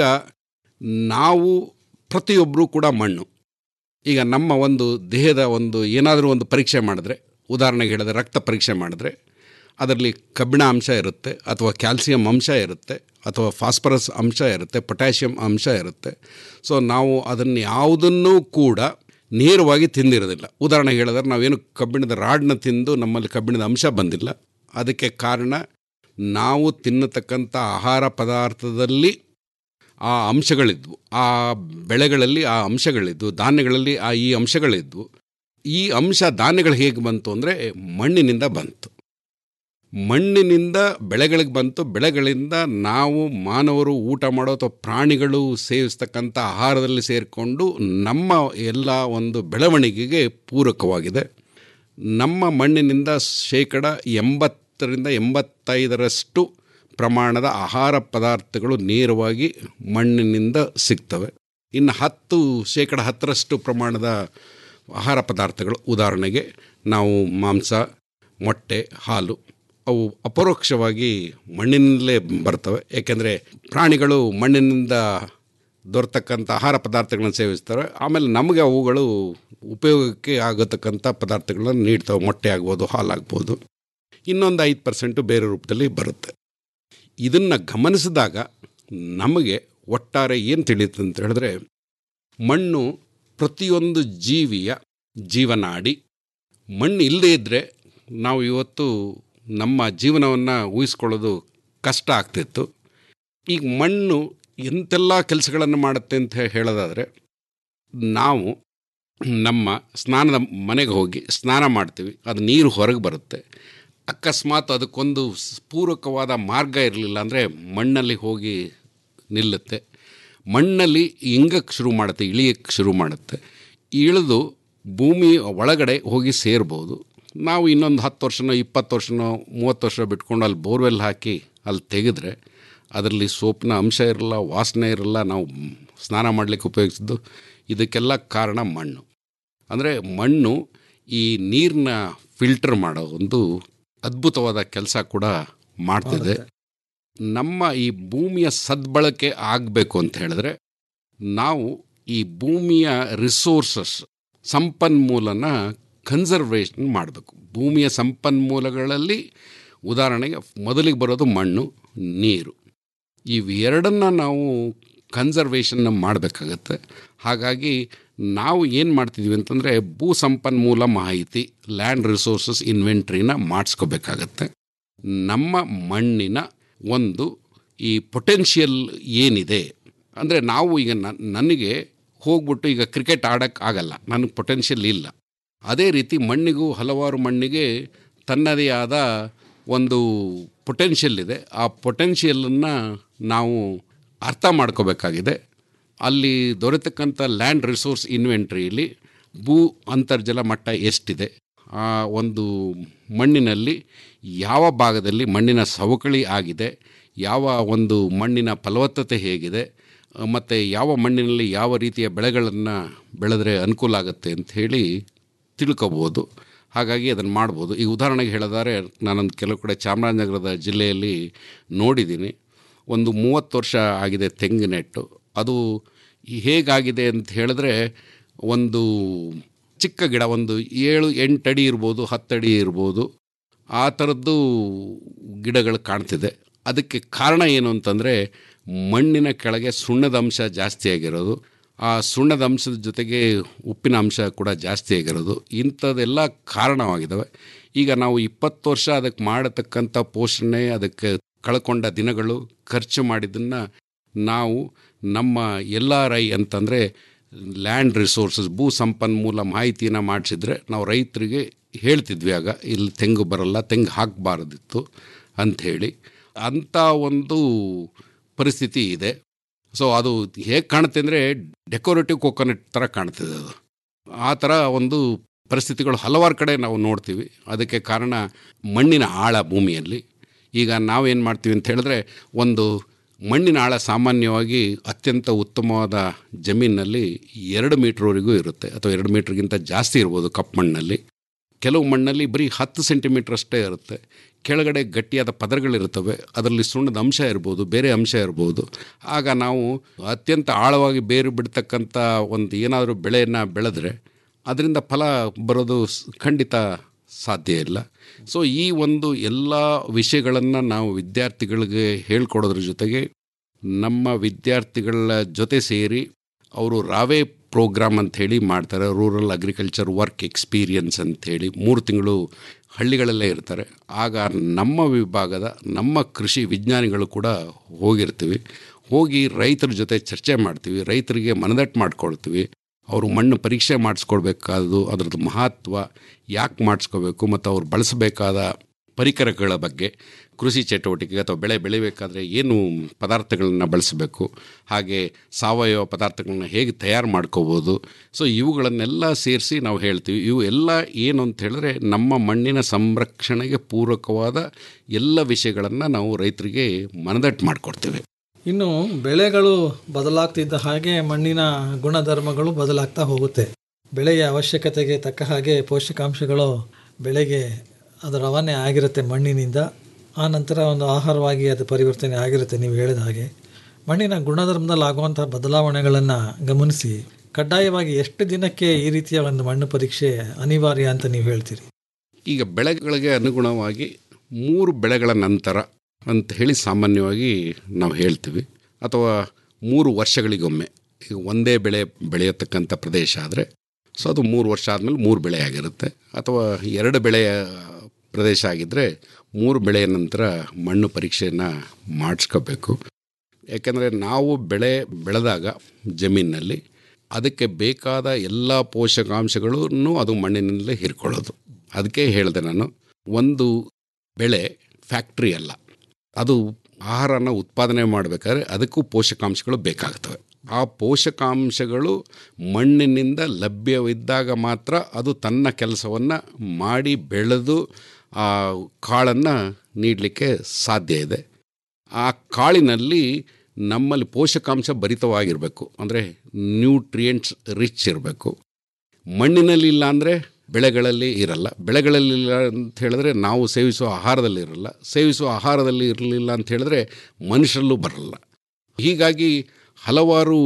ನಾವು ಪ್ರತಿಯೊಬ್ಬರೂ ಕೂಡ ಮಣ್ಣು ಈಗ ನಮ್ಮ ಒಂದು ದೇಹದ ಒಂದು ಏನಾದರೂ ಒಂದು ಪರೀಕ್ಷೆ ಮಾಡಿದ್ರೆ ಉದಾಹರಣೆಗೆ ಹೇಳಿದ್ರೆ ರಕ್ತ ಪರೀಕ್ಷೆ ಮಾಡಿದ್ರೆ ಅದರಲ್ಲಿ ಕಬ್ಬಿಣ ಅಂಶ ಇರುತ್ತೆ ಅಥವಾ ಕ್ಯಾಲ್ಸಿಯಂ ಅಂಶ ಇರುತ್ತೆ ಅಥವಾ ಫಾಸ್ಫರಸ್ ಅಂಶ ಇರುತ್ತೆ ಪೊಟ್ಯಾಷಿಯಂ ಅಂಶ ಇರುತ್ತೆ ಸೊ ನಾವು ಅದನ್ನು ಯಾವುದನ್ನೂ ಕೂಡ ನೇರವಾಗಿ ತಿಂದಿರೋದಿಲ್ಲ ಉದಾಹರಣೆಗೆ ಹೇಳಿದ್ರೆ ನಾವೇನು ಕಬ್ಬಿಣದ ರಾಡ್ನ ತಿಂದು ನಮ್ಮಲ್ಲಿ ಕಬ್ಬಿಣದ ಅಂಶ ಬಂದಿಲ್ಲ ಅದಕ್ಕೆ ಕಾರಣ ನಾವು ತಿನ್ನತಕ್ಕಂಥ ಆಹಾರ ಪದಾರ್ಥದಲ್ಲಿ ಆ ಅಂಶಗಳಿದ್ವು ಆ ಬೆಳೆಗಳಲ್ಲಿ ಆ ಅಂಶಗಳಿದ್ವು ಧಾನ್ಯಗಳಲ್ಲಿ ಆ ಈ ಅಂಶಗಳಿದ್ವು ಈ ಅಂಶ ಧಾನ್ಯಗಳು ಹೇಗೆ ಬಂತು ಅಂದರೆ ಮಣ್ಣಿನಿಂದ ಬಂತು ಮಣ್ಣಿನಿಂದ ಬೆಳೆಗಳಿಗೆ ಬಂತು ಬೆಳೆಗಳಿಂದ ನಾವು ಮಾನವರು ಊಟ ಮಾಡೋ ಅಥವಾ ಪ್ರಾಣಿಗಳು ಸೇವಿಸ್ತಕ್ಕಂಥ ಆಹಾರದಲ್ಲಿ ಸೇರಿಕೊಂಡು ನಮ್ಮ ಎಲ್ಲ ಒಂದು ಬೆಳವಣಿಗೆಗೆ ಪೂರಕವಾಗಿದೆ ನಮ್ಮ ಮಣ್ಣಿನಿಂದ ಶೇಕಡ ಎಂಬತ್ತರಿಂದ ಎಂಬತ್ತೈದರಷ್ಟು ಪ್ರಮಾಣದ ಆಹಾರ ಪದಾರ್ಥಗಳು ನೇರವಾಗಿ ಮಣ್ಣಿನಿಂದ ಸಿಗ್ತವೆ ಇನ್ನು ಹತ್ತು ಶೇಕಡ ಹತ್ತರಷ್ಟು ಪ್ರಮಾಣದ ಆಹಾರ ಪದಾರ್ಥಗಳು ಉದಾಹರಣೆಗೆ ನಾವು ಮಾಂಸ ಮೊಟ್ಟೆ ಹಾಲು ಅವು ಅಪರೋಕ್ಷವಾಗಿ ಮಣ್ಣಿನಲ್ಲೇ ಬರ್ತವೆ ಏಕೆಂದರೆ ಪ್ರಾಣಿಗಳು ಮಣ್ಣಿನಿಂದ ದೊರೆತಕ್ಕಂಥ ಆಹಾರ ಪದಾರ್ಥಗಳನ್ನು ಸೇವಿಸ್ತವೆ ಆಮೇಲೆ ನಮಗೆ ಅವುಗಳು ಉಪಯೋಗಕ್ಕೆ ಆಗತಕ್ಕಂಥ ಪದಾರ್ಥಗಳನ್ನ ನೀಡ್ತವೆ ಮೊಟ್ಟೆ ಆಗ್ಬೋದು ಹಾಲಾಗ್ಬೋದು ಇನ್ನೊಂದು ಐದು ಪರ್ಸೆಂಟು ಬೇರೆ ರೂಪದಲ್ಲಿ ಬರುತ್ತೆ ಇದನ್ನು ಗಮನಿಸಿದಾಗ ನಮಗೆ ಒಟ್ಟಾರೆ ಏನು ತಿಳಿಯುತ್ತೆ ಅಂತ ಹೇಳಿದ್ರೆ ಮಣ್ಣು ಪ್ರತಿಯೊಂದು ಜೀವಿಯ ಜೀವನಾಡಿ ಮಣ್ಣು ಇಲ್ಲದೇ ಇದ್ದರೆ ನಾವು ಇವತ್ತು ನಮ್ಮ ಜೀವನವನ್ನು ಊಹಿಸ್ಕೊಳ್ಳೋದು ಕಷ್ಟ ಆಗ್ತಿತ್ತು ಈಗ ಮಣ್ಣು ಎಂತೆಲ್ಲ ಕೆಲಸಗಳನ್ನು ಮಾಡುತ್ತೆ ಅಂತ ಹೇಳೋದಾದರೆ ನಾವು ನಮ್ಮ ಸ್ನಾನದ ಮನೆಗೆ ಹೋಗಿ ಸ್ನಾನ ಮಾಡ್ತೀವಿ ಅದು ನೀರು ಹೊರಗೆ ಬರುತ್ತೆ ಅಕಸ್ಮಾತ್ ಅದಕ್ಕೊಂದು ಪೂರಕವಾದ ಮಾರ್ಗ ಇರಲಿಲ್ಲ ಅಂದರೆ ಮಣ್ಣಲ್ಲಿ ಹೋಗಿ ನಿಲ್ಲುತ್ತೆ ಮಣ್ಣಲ್ಲಿ ಇಂಗಕ್ಕೆ ಶುರು ಮಾಡುತ್ತೆ ಇಳಿಯಕ್ಕೆ ಶುರು ಮಾಡುತ್ತೆ ಇಳಿದು ಭೂಮಿ ಒಳಗಡೆ ಹೋಗಿ ಸೇರ್ಬೋದು ನಾವು ಇನ್ನೊಂದು ಹತ್ತು ವರ್ಷನೋ ಇಪ್ಪತ್ತು ವರ್ಷನೋ ಮೂವತ್ತು ವರ್ಷ ಬಿಟ್ಕೊಂಡು ಅಲ್ಲಿ ಬೋರ್ವೆಲ್ ಹಾಕಿ ಅಲ್ಲಿ ತೆಗೆದ್ರೆ ಅದರಲ್ಲಿ ಸೋಪಿನ ಅಂಶ ಇರಲ್ಲ ವಾಸನೆ ಇರಲ್ಲ ನಾವು ಸ್ನಾನ ಮಾಡಲಿಕ್ಕೆ ಉಪಯೋಗಿಸಿದ್ದು ಇದಕ್ಕೆಲ್ಲ ಕಾರಣ ಮಣ್ಣು ಅಂದರೆ ಮಣ್ಣು ಈ ನೀರನ್ನ ಫಿಲ್ಟರ್ ಮಾಡೋ ಒಂದು ಅದ್ಭುತವಾದ ಕೆಲಸ ಕೂಡ ಮಾಡ್ತಿದೆ ನಮ್ಮ ಈ ಭೂಮಿಯ ಸದ್ಬಳಕೆ ಆಗಬೇಕು ಅಂತ ಹೇಳಿದ್ರೆ ನಾವು ಈ ಭೂಮಿಯ ರಿಸೋರ್ಸಸ್ ಸಂಪನ್ಮೂಲನ ಕನ್ಸರ್ವೇಷನ್ ಮಾಡಬೇಕು ಭೂಮಿಯ ಸಂಪನ್ಮೂಲಗಳಲ್ಲಿ ಉದಾಹರಣೆಗೆ ಮೊದಲಿಗೆ ಬರೋದು ಮಣ್ಣು ನೀರು ಇವೆರಡನ್ನ ನಾವು ಕನ್ಸರ್ವೇಷನ್ನ ಮಾಡಬೇಕಾಗತ್ತೆ ಹಾಗಾಗಿ ನಾವು ಏನು ಮಾಡ್ತಿದ್ವಿ ಅಂತಂದರೆ ಭೂ ಸಂಪನ್ಮೂಲ ಮಾಹಿತಿ ಲ್ಯಾಂಡ್ ರಿಸೋರ್ಸಸ್ ಇನ್ವೆಂಟ್ರಿನ ಮಾಡಿಸ್ಕೋಬೇಕಾಗತ್ತೆ ನಮ್ಮ ಮಣ್ಣಿನ ಒಂದು ಈ ಪೊಟೆನ್ಷಿಯಲ್ ಏನಿದೆ ಅಂದರೆ ನಾವು ಈಗ ನನಗೆ ಹೋಗ್ಬಿಟ್ಟು ಈಗ ಕ್ರಿಕೆಟ್ ಆಡೋಕ್ಕೆ ಆಗಲ್ಲ ನನಗೆ ಪೊಟೆನ್ಷಿಯಲ್ ಇಲ್ಲ ಅದೇ ರೀತಿ ಮಣ್ಣಿಗೂ ಹಲವಾರು ಮಣ್ಣಿಗೆ ತನ್ನದೇ ಆದ ಒಂದು ಪೊಟೆನ್ಷಿಯಲ್ ಇದೆ ಆ ಪೊಟೆನ್ಷಿಯಲನ್ನು ನಾವು ಅರ್ಥ ಮಾಡ್ಕೋಬೇಕಾಗಿದೆ ಅಲ್ಲಿ ದೊರೆತಕ್ಕಂಥ ಲ್ಯಾಂಡ್ ರಿಸೋರ್ಸ್ ಇನ್ವೆಂಟ್ರಿಯಲ್ಲಿ ಭೂ ಅಂತರ್ಜಲ ಮಟ್ಟ ಎಷ್ಟಿದೆ ಆ ಒಂದು ಮಣ್ಣಿನಲ್ಲಿ ಯಾವ ಭಾಗದಲ್ಲಿ ಮಣ್ಣಿನ ಸವಕಳಿ ಆಗಿದೆ ಯಾವ ಒಂದು ಮಣ್ಣಿನ ಫಲವತ್ತತೆ ಹೇಗಿದೆ ಮತ್ತು ಯಾವ ಮಣ್ಣಿನಲ್ಲಿ ಯಾವ ರೀತಿಯ ಬೆಳೆಗಳನ್ನು ಬೆಳೆದ್ರೆ ಅನುಕೂಲ ಆಗುತ್ತೆ ಅಂತ ಹೇಳಿ ತಿಳ್ಕೊಬೋದು ಹಾಗಾಗಿ ಅದನ್ನು ಮಾಡ್ಬೋದು ಈಗ ಉದಾಹರಣೆಗೆ ಹೇಳಿದರೆ ನಾನೊಂದು ಕೆಲವು ಕಡೆ ಚಾಮರಾಜನಗರದ ಜಿಲ್ಲೆಯಲ್ಲಿ ನೋಡಿದ್ದೀನಿ ಒಂದು ಮೂವತ್ತು ವರ್ಷ ಆಗಿದೆ ತೆಂಗಿನೆಟ್ಟು ಅದು ಹೇಗಾಗಿದೆ ಅಂತ ಹೇಳಿದ್ರೆ ಒಂದು ಚಿಕ್ಕ ಗಿಡ ಒಂದು ಏಳು ಎಂಟು ಅಡಿ ಇರ್ಬೋದು ಹತ್ತಡಿ ಇರ್ಬೋದು ಆ ಥರದ್ದು ಗಿಡಗಳು ಕಾಣ್ತಿದೆ ಅದಕ್ಕೆ ಕಾರಣ ಏನು ಅಂತಂದರೆ ಮಣ್ಣಿನ ಕೆಳಗೆ ಸುಣ್ಣದ ಅಂಶ ಜಾಸ್ತಿ ಆಗಿರೋದು ಆ ಸುಣ್ಣದ ಅಂಶದ ಜೊತೆಗೆ ಉಪ್ಪಿನ ಅಂಶ ಕೂಡ ಜಾಸ್ತಿ ಆಗಿರೋದು ಇಂಥದ್ದೆಲ್ಲ ಕಾರಣವಾಗಿದ್ದಾವೆ ಈಗ ನಾವು ಇಪ್ಪತ್ತು ವರ್ಷ ಅದಕ್ಕೆ ಮಾಡತಕ್ಕಂಥ ಪೋಷಣೆ ಅದಕ್ಕೆ ಕಳ್ಕೊಂಡ ದಿನಗಳು ಖರ್ಚು ಮಾಡಿದ್ದನ್ನು ನಾವು ನಮ್ಮ ಎಲ್ ಆರ್ ಐ ಅಂತಂದರೆ ಲ್ಯಾಂಡ್ ರಿಸೋರ್ಸಸ್ ಭೂ ಸಂಪನ್ಮೂಲ ಮಾಹಿತಿಯನ್ನು ಮಾಡಿಸಿದ್ರೆ ನಾವು ರೈತರಿಗೆ ಹೇಳ್ತಿದ್ವಿ ಆಗ ಇಲ್ಲಿ ತೆಂಗು ಬರಲ್ಲ ತೆಂಗು ಹಾಕಬಾರ್ದಿತ್ತು ಅಂಥೇಳಿ ಅಂಥ ಒಂದು ಪರಿಸ್ಥಿತಿ ಇದೆ ಸೊ ಅದು ಹೇಗೆ ಕಾಣುತ್ತೆ ಅಂದರೆ ಡೆಕೋರೇಟಿವ್ ಕೋಕೋನಟ್ ಥರ ಕಾಣ್ತಿದೆ ಅದು ಆ ಥರ ಒಂದು ಪರಿಸ್ಥಿತಿಗಳು ಹಲವಾರು ಕಡೆ ನಾವು ನೋಡ್ತೀವಿ ಅದಕ್ಕೆ ಕಾರಣ ಮಣ್ಣಿನ ಆಳ ಭೂಮಿಯಲ್ಲಿ ಈಗ ನಾವೇನು ಮಾಡ್ತೀವಿ ಅಂತ ಹೇಳಿದ್ರೆ ಒಂದು ಮಣ್ಣಿನ ಆಳ ಸಾಮಾನ್ಯವಾಗಿ ಅತ್ಯಂತ ಉತ್ತಮವಾದ ಜಮೀನಿನಲ್ಲಿ ಎರಡು ಮೀಟ್ರ್ವರೆಗೂ ಇರುತ್ತೆ ಅಥವಾ ಎರಡು ಮೀಟ್ರ್ಗಿಂತ ಜಾಸ್ತಿ ಇರ್ಬೋದು ಕಪ್ಪು ಮಣ್ಣಲ್ಲಿ ಕೆಲವು ಮಣ್ಣಲ್ಲಿ ಬರೀ ಹತ್ತು ಸೆಂಟಿಮೀಟ್ರ್ ಅಷ್ಟೇ ಇರುತ್ತೆ ಕೆಳಗಡೆ ಗಟ್ಟಿಯಾದ ಪದರಗಳಿರ್ತವೆ ಅದರಲ್ಲಿ ಸುಣ್ಣದ ಅಂಶ ಇರ್ಬೋದು ಬೇರೆ ಅಂಶ ಇರ್ಬೋದು ಆಗ ನಾವು ಅತ್ಯಂತ ಆಳವಾಗಿ ಬೇರು ಬಿಡ್ತಕ್ಕಂಥ ಒಂದು ಏನಾದರೂ ಬೆಳೆಯನ್ನು ಬೆಳೆದ್ರೆ ಅದರಿಂದ ಫಲ ಬರೋದು ಖಂಡಿತ ಸಾಧ್ಯ ಇಲ್ಲ ಸೊ ಈ ಒಂದು ಎಲ್ಲ ವಿಷಯಗಳನ್ನು ನಾವು ವಿದ್ಯಾರ್ಥಿಗಳಿಗೆ ಹೇಳ್ಕೊಡೋದ್ರ ಜೊತೆಗೆ ನಮ್ಮ ವಿದ್ಯಾರ್ಥಿಗಳ ಜೊತೆ ಸೇರಿ ಅವರು ರಾವೆ ಪ್ರೋಗ್ರಾಮ್ ಅಂಥೇಳಿ ಮಾಡ್ತಾರೆ ರೂರಲ್ ಅಗ್ರಿಕಲ್ಚರ್ ವರ್ಕ್ ಎಕ್ಸ್ಪೀರಿಯನ್ಸ್ ಅಂಥೇಳಿ ಮೂರು ತಿಂಗಳು ಹಳ್ಳಿಗಳಲ್ಲೇ ಇರ್ತಾರೆ ಆಗ ನಮ್ಮ ವಿಭಾಗದ ನಮ್ಮ ಕೃಷಿ ವಿಜ್ಞಾನಿಗಳು ಕೂಡ ಹೋಗಿರ್ತೀವಿ ಹೋಗಿ ರೈತರ ಜೊತೆ ಚರ್ಚೆ ಮಾಡ್ತೀವಿ ರೈತರಿಗೆ ಮನದಟ್ಟು ಮಾಡ್ಕೊಳ್ತೀವಿ ಅವರು ಮಣ್ಣು ಪರೀಕ್ಷೆ ಮಾಡಿಸ್ಕೊಳ್ಬೇಕಾದ್ದು ಅದರದ್ದು ಮಹತ್ವ ಯಾಕೆ ಮಾಡಿಸ್ಕೋಬೇಕು ಮತ್ತು ಅವ್ರು ಬಳಸಬೇಕಾದ ಪರಿಕರಗಳ ಬಗ್ಗೆ ಕೃಷಿ ಚಟುವಟಿಕೆ ಅಥವಾ ಬೆಳೆ ಬೆಳಿಬೇಕಾದ್ರೆ ಏನು ಪದಾರ್ಥಗಳನ್ನ ಬಳಸಬೇಕು ಹಾಗೆ ಸಾವಯವ ಪದಾರ್ಥಗಳನ್ನ ಹೇಗೆ ತಯಾರು ಮಾಡ್ಕೋಬೋದು ಸೊ ಇವುಗಳನ್ನೆಲ್ಲ ಸೇರಿಸಿ ನಾವು ಹೇಳ್ತೀವಿ ಇವು ಎಲ್ಲ ಏನು ಅಂತ ಹೇಳಿದ್ರೆ ನಮ್ಮ ಮಣ್ಣಿನ ಸಂರಕ್ಷಣೆಗೆ ಪೂರಕವಾದ ಎಲ್ಲ ವಿಷಯಗಳನ್ನು ನಾವು ರೈತರಿಗೆ ಮನದಟ್ಟು ಮಾಡಿಕೊಡ್ತೇವೆ ಇನ್ನು ಬೆಳೆಗಳು ಬದಲಾಗ್ತಿದ್ದ ಹಾಗೆ ಮಣ್ಣಿನ ಗುಣಧರ್ಮಗಳು ಬದಲಾಗ್ತಾ ಹೋಗುತ್ತೆ ಬೆಳೆಯ ಅವಶ್ಯಕತೆಗೆ ತಕ್ಕ ಹಾಗೆ ಪೋಷಕಾಂಶಗಳು ಬೆಳೆಗೆ ಅದು ರವಾನೆ ಆಗಿರುತ್ತೆ ಮಣ್ಣಿನಿಂದ ಆ ನಂತರ ಒಂದು ಆಹಾರವಾಗಿ ಅದು ಪರಿವರ್ತನೆ ಆಗಿರುತ್ತೆ ನೀವು ಹೇಳಿದ ಹಾಗೆ ಮಣ್ಣಿನ ಗುಣಧರ್ಮದಲ್ಲಿ ಆಗುವಂಥ ಬದಲಾವಣೆಗಳನ್ನು ಗಮನಿಸಿ ಕಡ್ಡಾಯವಾಗಿ ಎಷ್ಟು ದಿನಕ್ಕೆ ಈ ರೀತಿಯ ಒಂದು ಮಣ್ಣು ಪರೀಕ್ಷೆ ಅನಿವಾರ್ಯ ಅಂತ ನೀವು ಹೇಳ್ತೀರಿ ಈಗ ಬೆಳೆಗಳಿಗೆ ಅನುಗುಣವಾಗಿ ಮೂರು ಬೆಳೆಗಳ ನಂತರ ಅಂತ ಹೇಳಿ ಸಾಮಾನ್ಯವಾಗಿ ನಾವು ಹೇಳ್ತೀವಿ ಅಥವಾ ಮೂರು ವರ್ಷಗಳಿಗೊಮ್ಮೆ ಈಗ ಒಂದೇ ಬೆಳೆ ಬೆಳೆಯತಕ್ಕಂಥ ಪ್ರದೇಶ ಆದರೆ ಸೊ ಅದು ಮೂರು ವರ್ಷ ಆದಮೇಲೆ ಮೂರು ಬೆಳೆ ಆಗಿರುತ್ತೆ ಅಥವಾ ಎರಡು ಬೆಳೆಯ ಪ್ರದೇಶ ಆಗಿದ್ದರೆ ಮೂರು ಬೆಳೆಯ ನಂತರ ಮಣ್ಣು ಪರೀಕ್ಷೆಯನ್ನು ಮಾಡಿಸ್ಕೋಬೇಕು ಯಾಕೆಂದರೆ ನಾವು ಬೆಳೆ ಬೆಳೆದಾಗ ಜಮೀನಿನಲ್ಲಿ ಅದಕ್ಕೆ ಬೇಕಾದ ಎಲ್ಲ ಪೋಷಕಾಂಶಗಳನ್ನು ಅದು ಮಣ್ಣಿನಲ್ಲೇ ಹೀರ್ಕೊಳ್ಳೋದು ಅದಕ್ಕೆ ಹೇಳಿದೆ ನಾನು ಒಂದು ಬೆಳೆ ಫ್ಯಾಕ್ಟ್ರಿ ಅಲ್ಲ ಅದು ಆಹಾರನ ಉತ್ಪಾದನೆ ಮಾಡಬೇಕಾದ್ರೆ ಅದಕ್ಕೂ ಪೋಷಕಾಂಶಗಳು ಬೇಕಾಗ್ತವೆ ಆ ಪೋಷಕಾಂಶಗಳು ಮಣ್ಣಿನಿಂದ ಲಭ್ಯವಿದ್ದಾಗ ಮಾತ್ರ ಅದು ತನ್ನ ಕೆಲಸವನ್ನು ಮಾಡಿ ಬೆಳೆದು ಆ ಕಾಳನ್ನು ನೀಡಲಿಕ್ಕೆ ಸಾಧ್ಯ ಇದೆ ಆ ಕಾಳಿನಲ್ಲಿ ನಮ್ಮಲ್ಲಿ ಪೋಷಕಾಂಶ ಭರಿತವಾಗಿರಬೇಕು ಅಂದರೆ ನ್ಯೂಟ್ರಿಯೆಂಟ್ಸ್ ರಿಚ್ ಇರಬೇಕು ಮಣ್ಣಿನಲ್ಲಿ ಇಲ್ಲ ಅಂದರೆ ಬೆಳೆಗಳಲ್ಲಿ ಇರಲ್ಲ ಬೆಳೆಗಳಲ್ಲಿಲ್ಲ ಅಂತ ಹೇಳಿದ್ರೆ ನಾವು ಸೇವಿಸುವ ಆಹಾರದಲ್ಲಿ ಇರಲ್ಲ ಸೇವಿಸುವ ಆಹಾರದಲ್ಲಿ ಇರಲಿಲ್ಲ ಅಂತ ಹೇಳಿದ್ರೆ ಮನುಷ್ಯರಲ್ಲೂ ಬರಲ್ಲ ಹೀಗಾಗಿ ಹಲವಾರು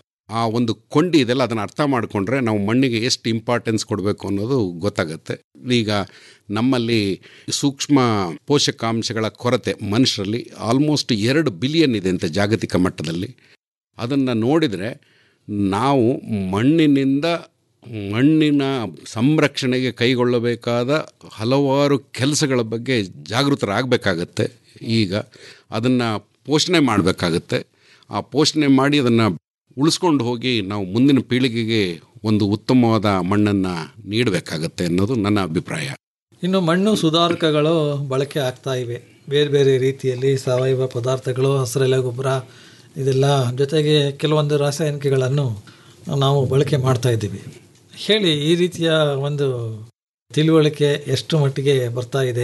ಆ ಒಂದು ಕೊಂಡಿ ಇದೆಲ್ಲ ಅದನ್ನು ಅರ್ಥ ಮಾಡಿಕೊಂಡ್ರೆ ನಾವು ಮಣ್ಣಿಗೆ ಎಷ್ಟು ಇಂಪಾರ್ಟೆನ್ಸ್ ಕೊಡಬೇಕು ಅನ್ನೋದು ಗೊತ್ತಾಗುತ್ತೆ ಈಗ ನಮ್ಮಲ್ಲಿ ಸೂಕ್ಷ್ಮ ಪೋಷಕಾಂಶಗಳ ಕೊರತೆ ಮನುಷ್ಯರಲ್ಲಿ ಆಲ್ಮೋಸ್ಟ್ ಎರಡು ಬಿಲಿಯನ್ ಇದೆ ಅಂತ ಜಾಗತಿಕ ಮಟ್ಟದಲ್ಲಿ ಅದನ್ನು ನೋಡಿದರೆ ನಾವು ಮಣ್ಣಿನಿಂದ ಮಣ್ಣಿನ ಸಂರಕ್ಷಣೆಗೆ ಕೈಗೊಳ್ಳಬೇಕಾದ ಹಲವಾರು ಕೆಲಸಗಳ ಬಗ್ಗೆ ಜಾಗೃತರಾಗಬೇಕಾಗತ್ತೆ ಈಗ ಅದನ್ನು ಪೋಷಣೆ ಮಾಡಬೇಕಾಗತ್ತೆ ಆ ಪೋಷಣೆ ಮಾಡಿ ಅದನ್ನು ಉಳಿಸ್ಕೊಂಡು ಹೋಗಿ ನಾವು ಮುಂದಿನ ಪೀಳಿಗೆಗೆ ಒಂದು ಉತ್ತಮವಾದ ಮಣ್ಣನ್ನು ನೀಡಬೇಕಾಗತ್ತೆ ಅನ್ನೋದು ನನ್ನ ಅಭಿಪ್ರಾಯ ಇನ್ನು ಮಣ್ಣು ಸುಧಾರಕಗಳು ಬಳಕೆ ಆಗ್ತಾ ಇವೆ ಬೇರೆ ಬೇರೆ ರೀತಿಯಲ್ಲಿ ಸಾವಯವ ಪದಾರ್ಥಗಳು ಹಸಿರೆಲೆ ಗೊಬ್ಬರ ಇದೆಲ್ಲ ಜೊತೆಗೆ ಕೆಲವೊಂದು ರಾಸಾಯನಿಕಗಳನ್ನು ನಾವು ಬಳಕೆ ಮಾಡ್ತಾ ಇದ್ದೀವಿ ಹೇಳಿ ಈ ರೀತಿಯ ಒಂದು ತಿಳುವಳಿಕೆ ಎಷ್ಟು ಮಟ್ಟಿಗೆ ಬರ್ತಾ ಇದೆ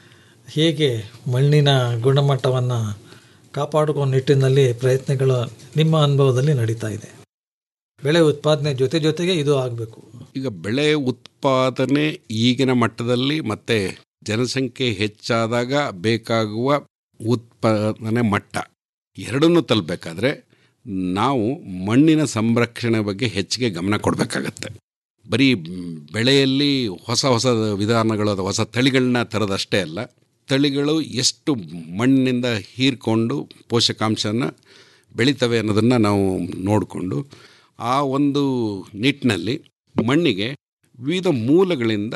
ಹೇಗೆ ಮಣ್ಣಿನ ಗುಣಮಟ್ಟವನ್ನು ಕಾಪಾಡುವ ನಿಟ್ಟಿನಲ್ಲಿ ಪ್ರಯತ್ನಗಳು ನಿಮ್ಮ ಅನುಭವದಲ್ಲಿ ನಡೀತಾ ಇದೆ ಬೆಳೆ ಉತ್ಪಾದನೆ ಜೊತೆ ಜೊತೆಗೆ ಇದು ಆಗಬೇಕು ಈಗ ಬೆಳೆ ಉತ್ಪಾದನೆ ಈಗಿನ ಮಟ್ಟದಲ್ಲಿ ಮತ್ತೆ ಜನಸಂಖ್ಯೆ ಹೆಚ್ಚಾದಾಗ ಬೇಕಾಗುವ ಉತ್ಪಾದನೆ ಮಟ್ಟ ಎರಡನ್ನೂ ತಲುಪಬೇಕಾದ್ರೆ ನಾವು ಮಣ್ಣಿನ ಸಂರಕ್ಷಣೆ ಬಗ್ಗೆ ಹೆಚ್ಚಿಗೆ ಗಮನ ಕೊಡಬೇಕಾಗತ್ತೆ ಬರೀ ಬೆಳೆಯಲ್ಲಿ ಹೊಸ ಹೊಸ ವಿಧಾನಗಳು ಅಥವಾ ಹೊಸ ತಳಿಗಳನ್ನ ತರೋದಷ್ಟೇ ಅಲ್ಲ ತಳಿಗಳು ಎಷ್ಟು ಮಣ್ಣಿನಿಂದ ಹೀರ್ಕೊಂಡು ಪೋಷಕಾಂಶನ ಬೆಳಿತವೆ ಅನ್ನೋದನ್ನು ನಾವು ನೋಡಿಕೊಂಡು ಆ ಒಂದು ನಿಟ್ಟಿನಲ್ಲಿ ಮಣ್ಣಿಗೆ ವಿವಿಧ ಮೂಲಗಳಿಂದ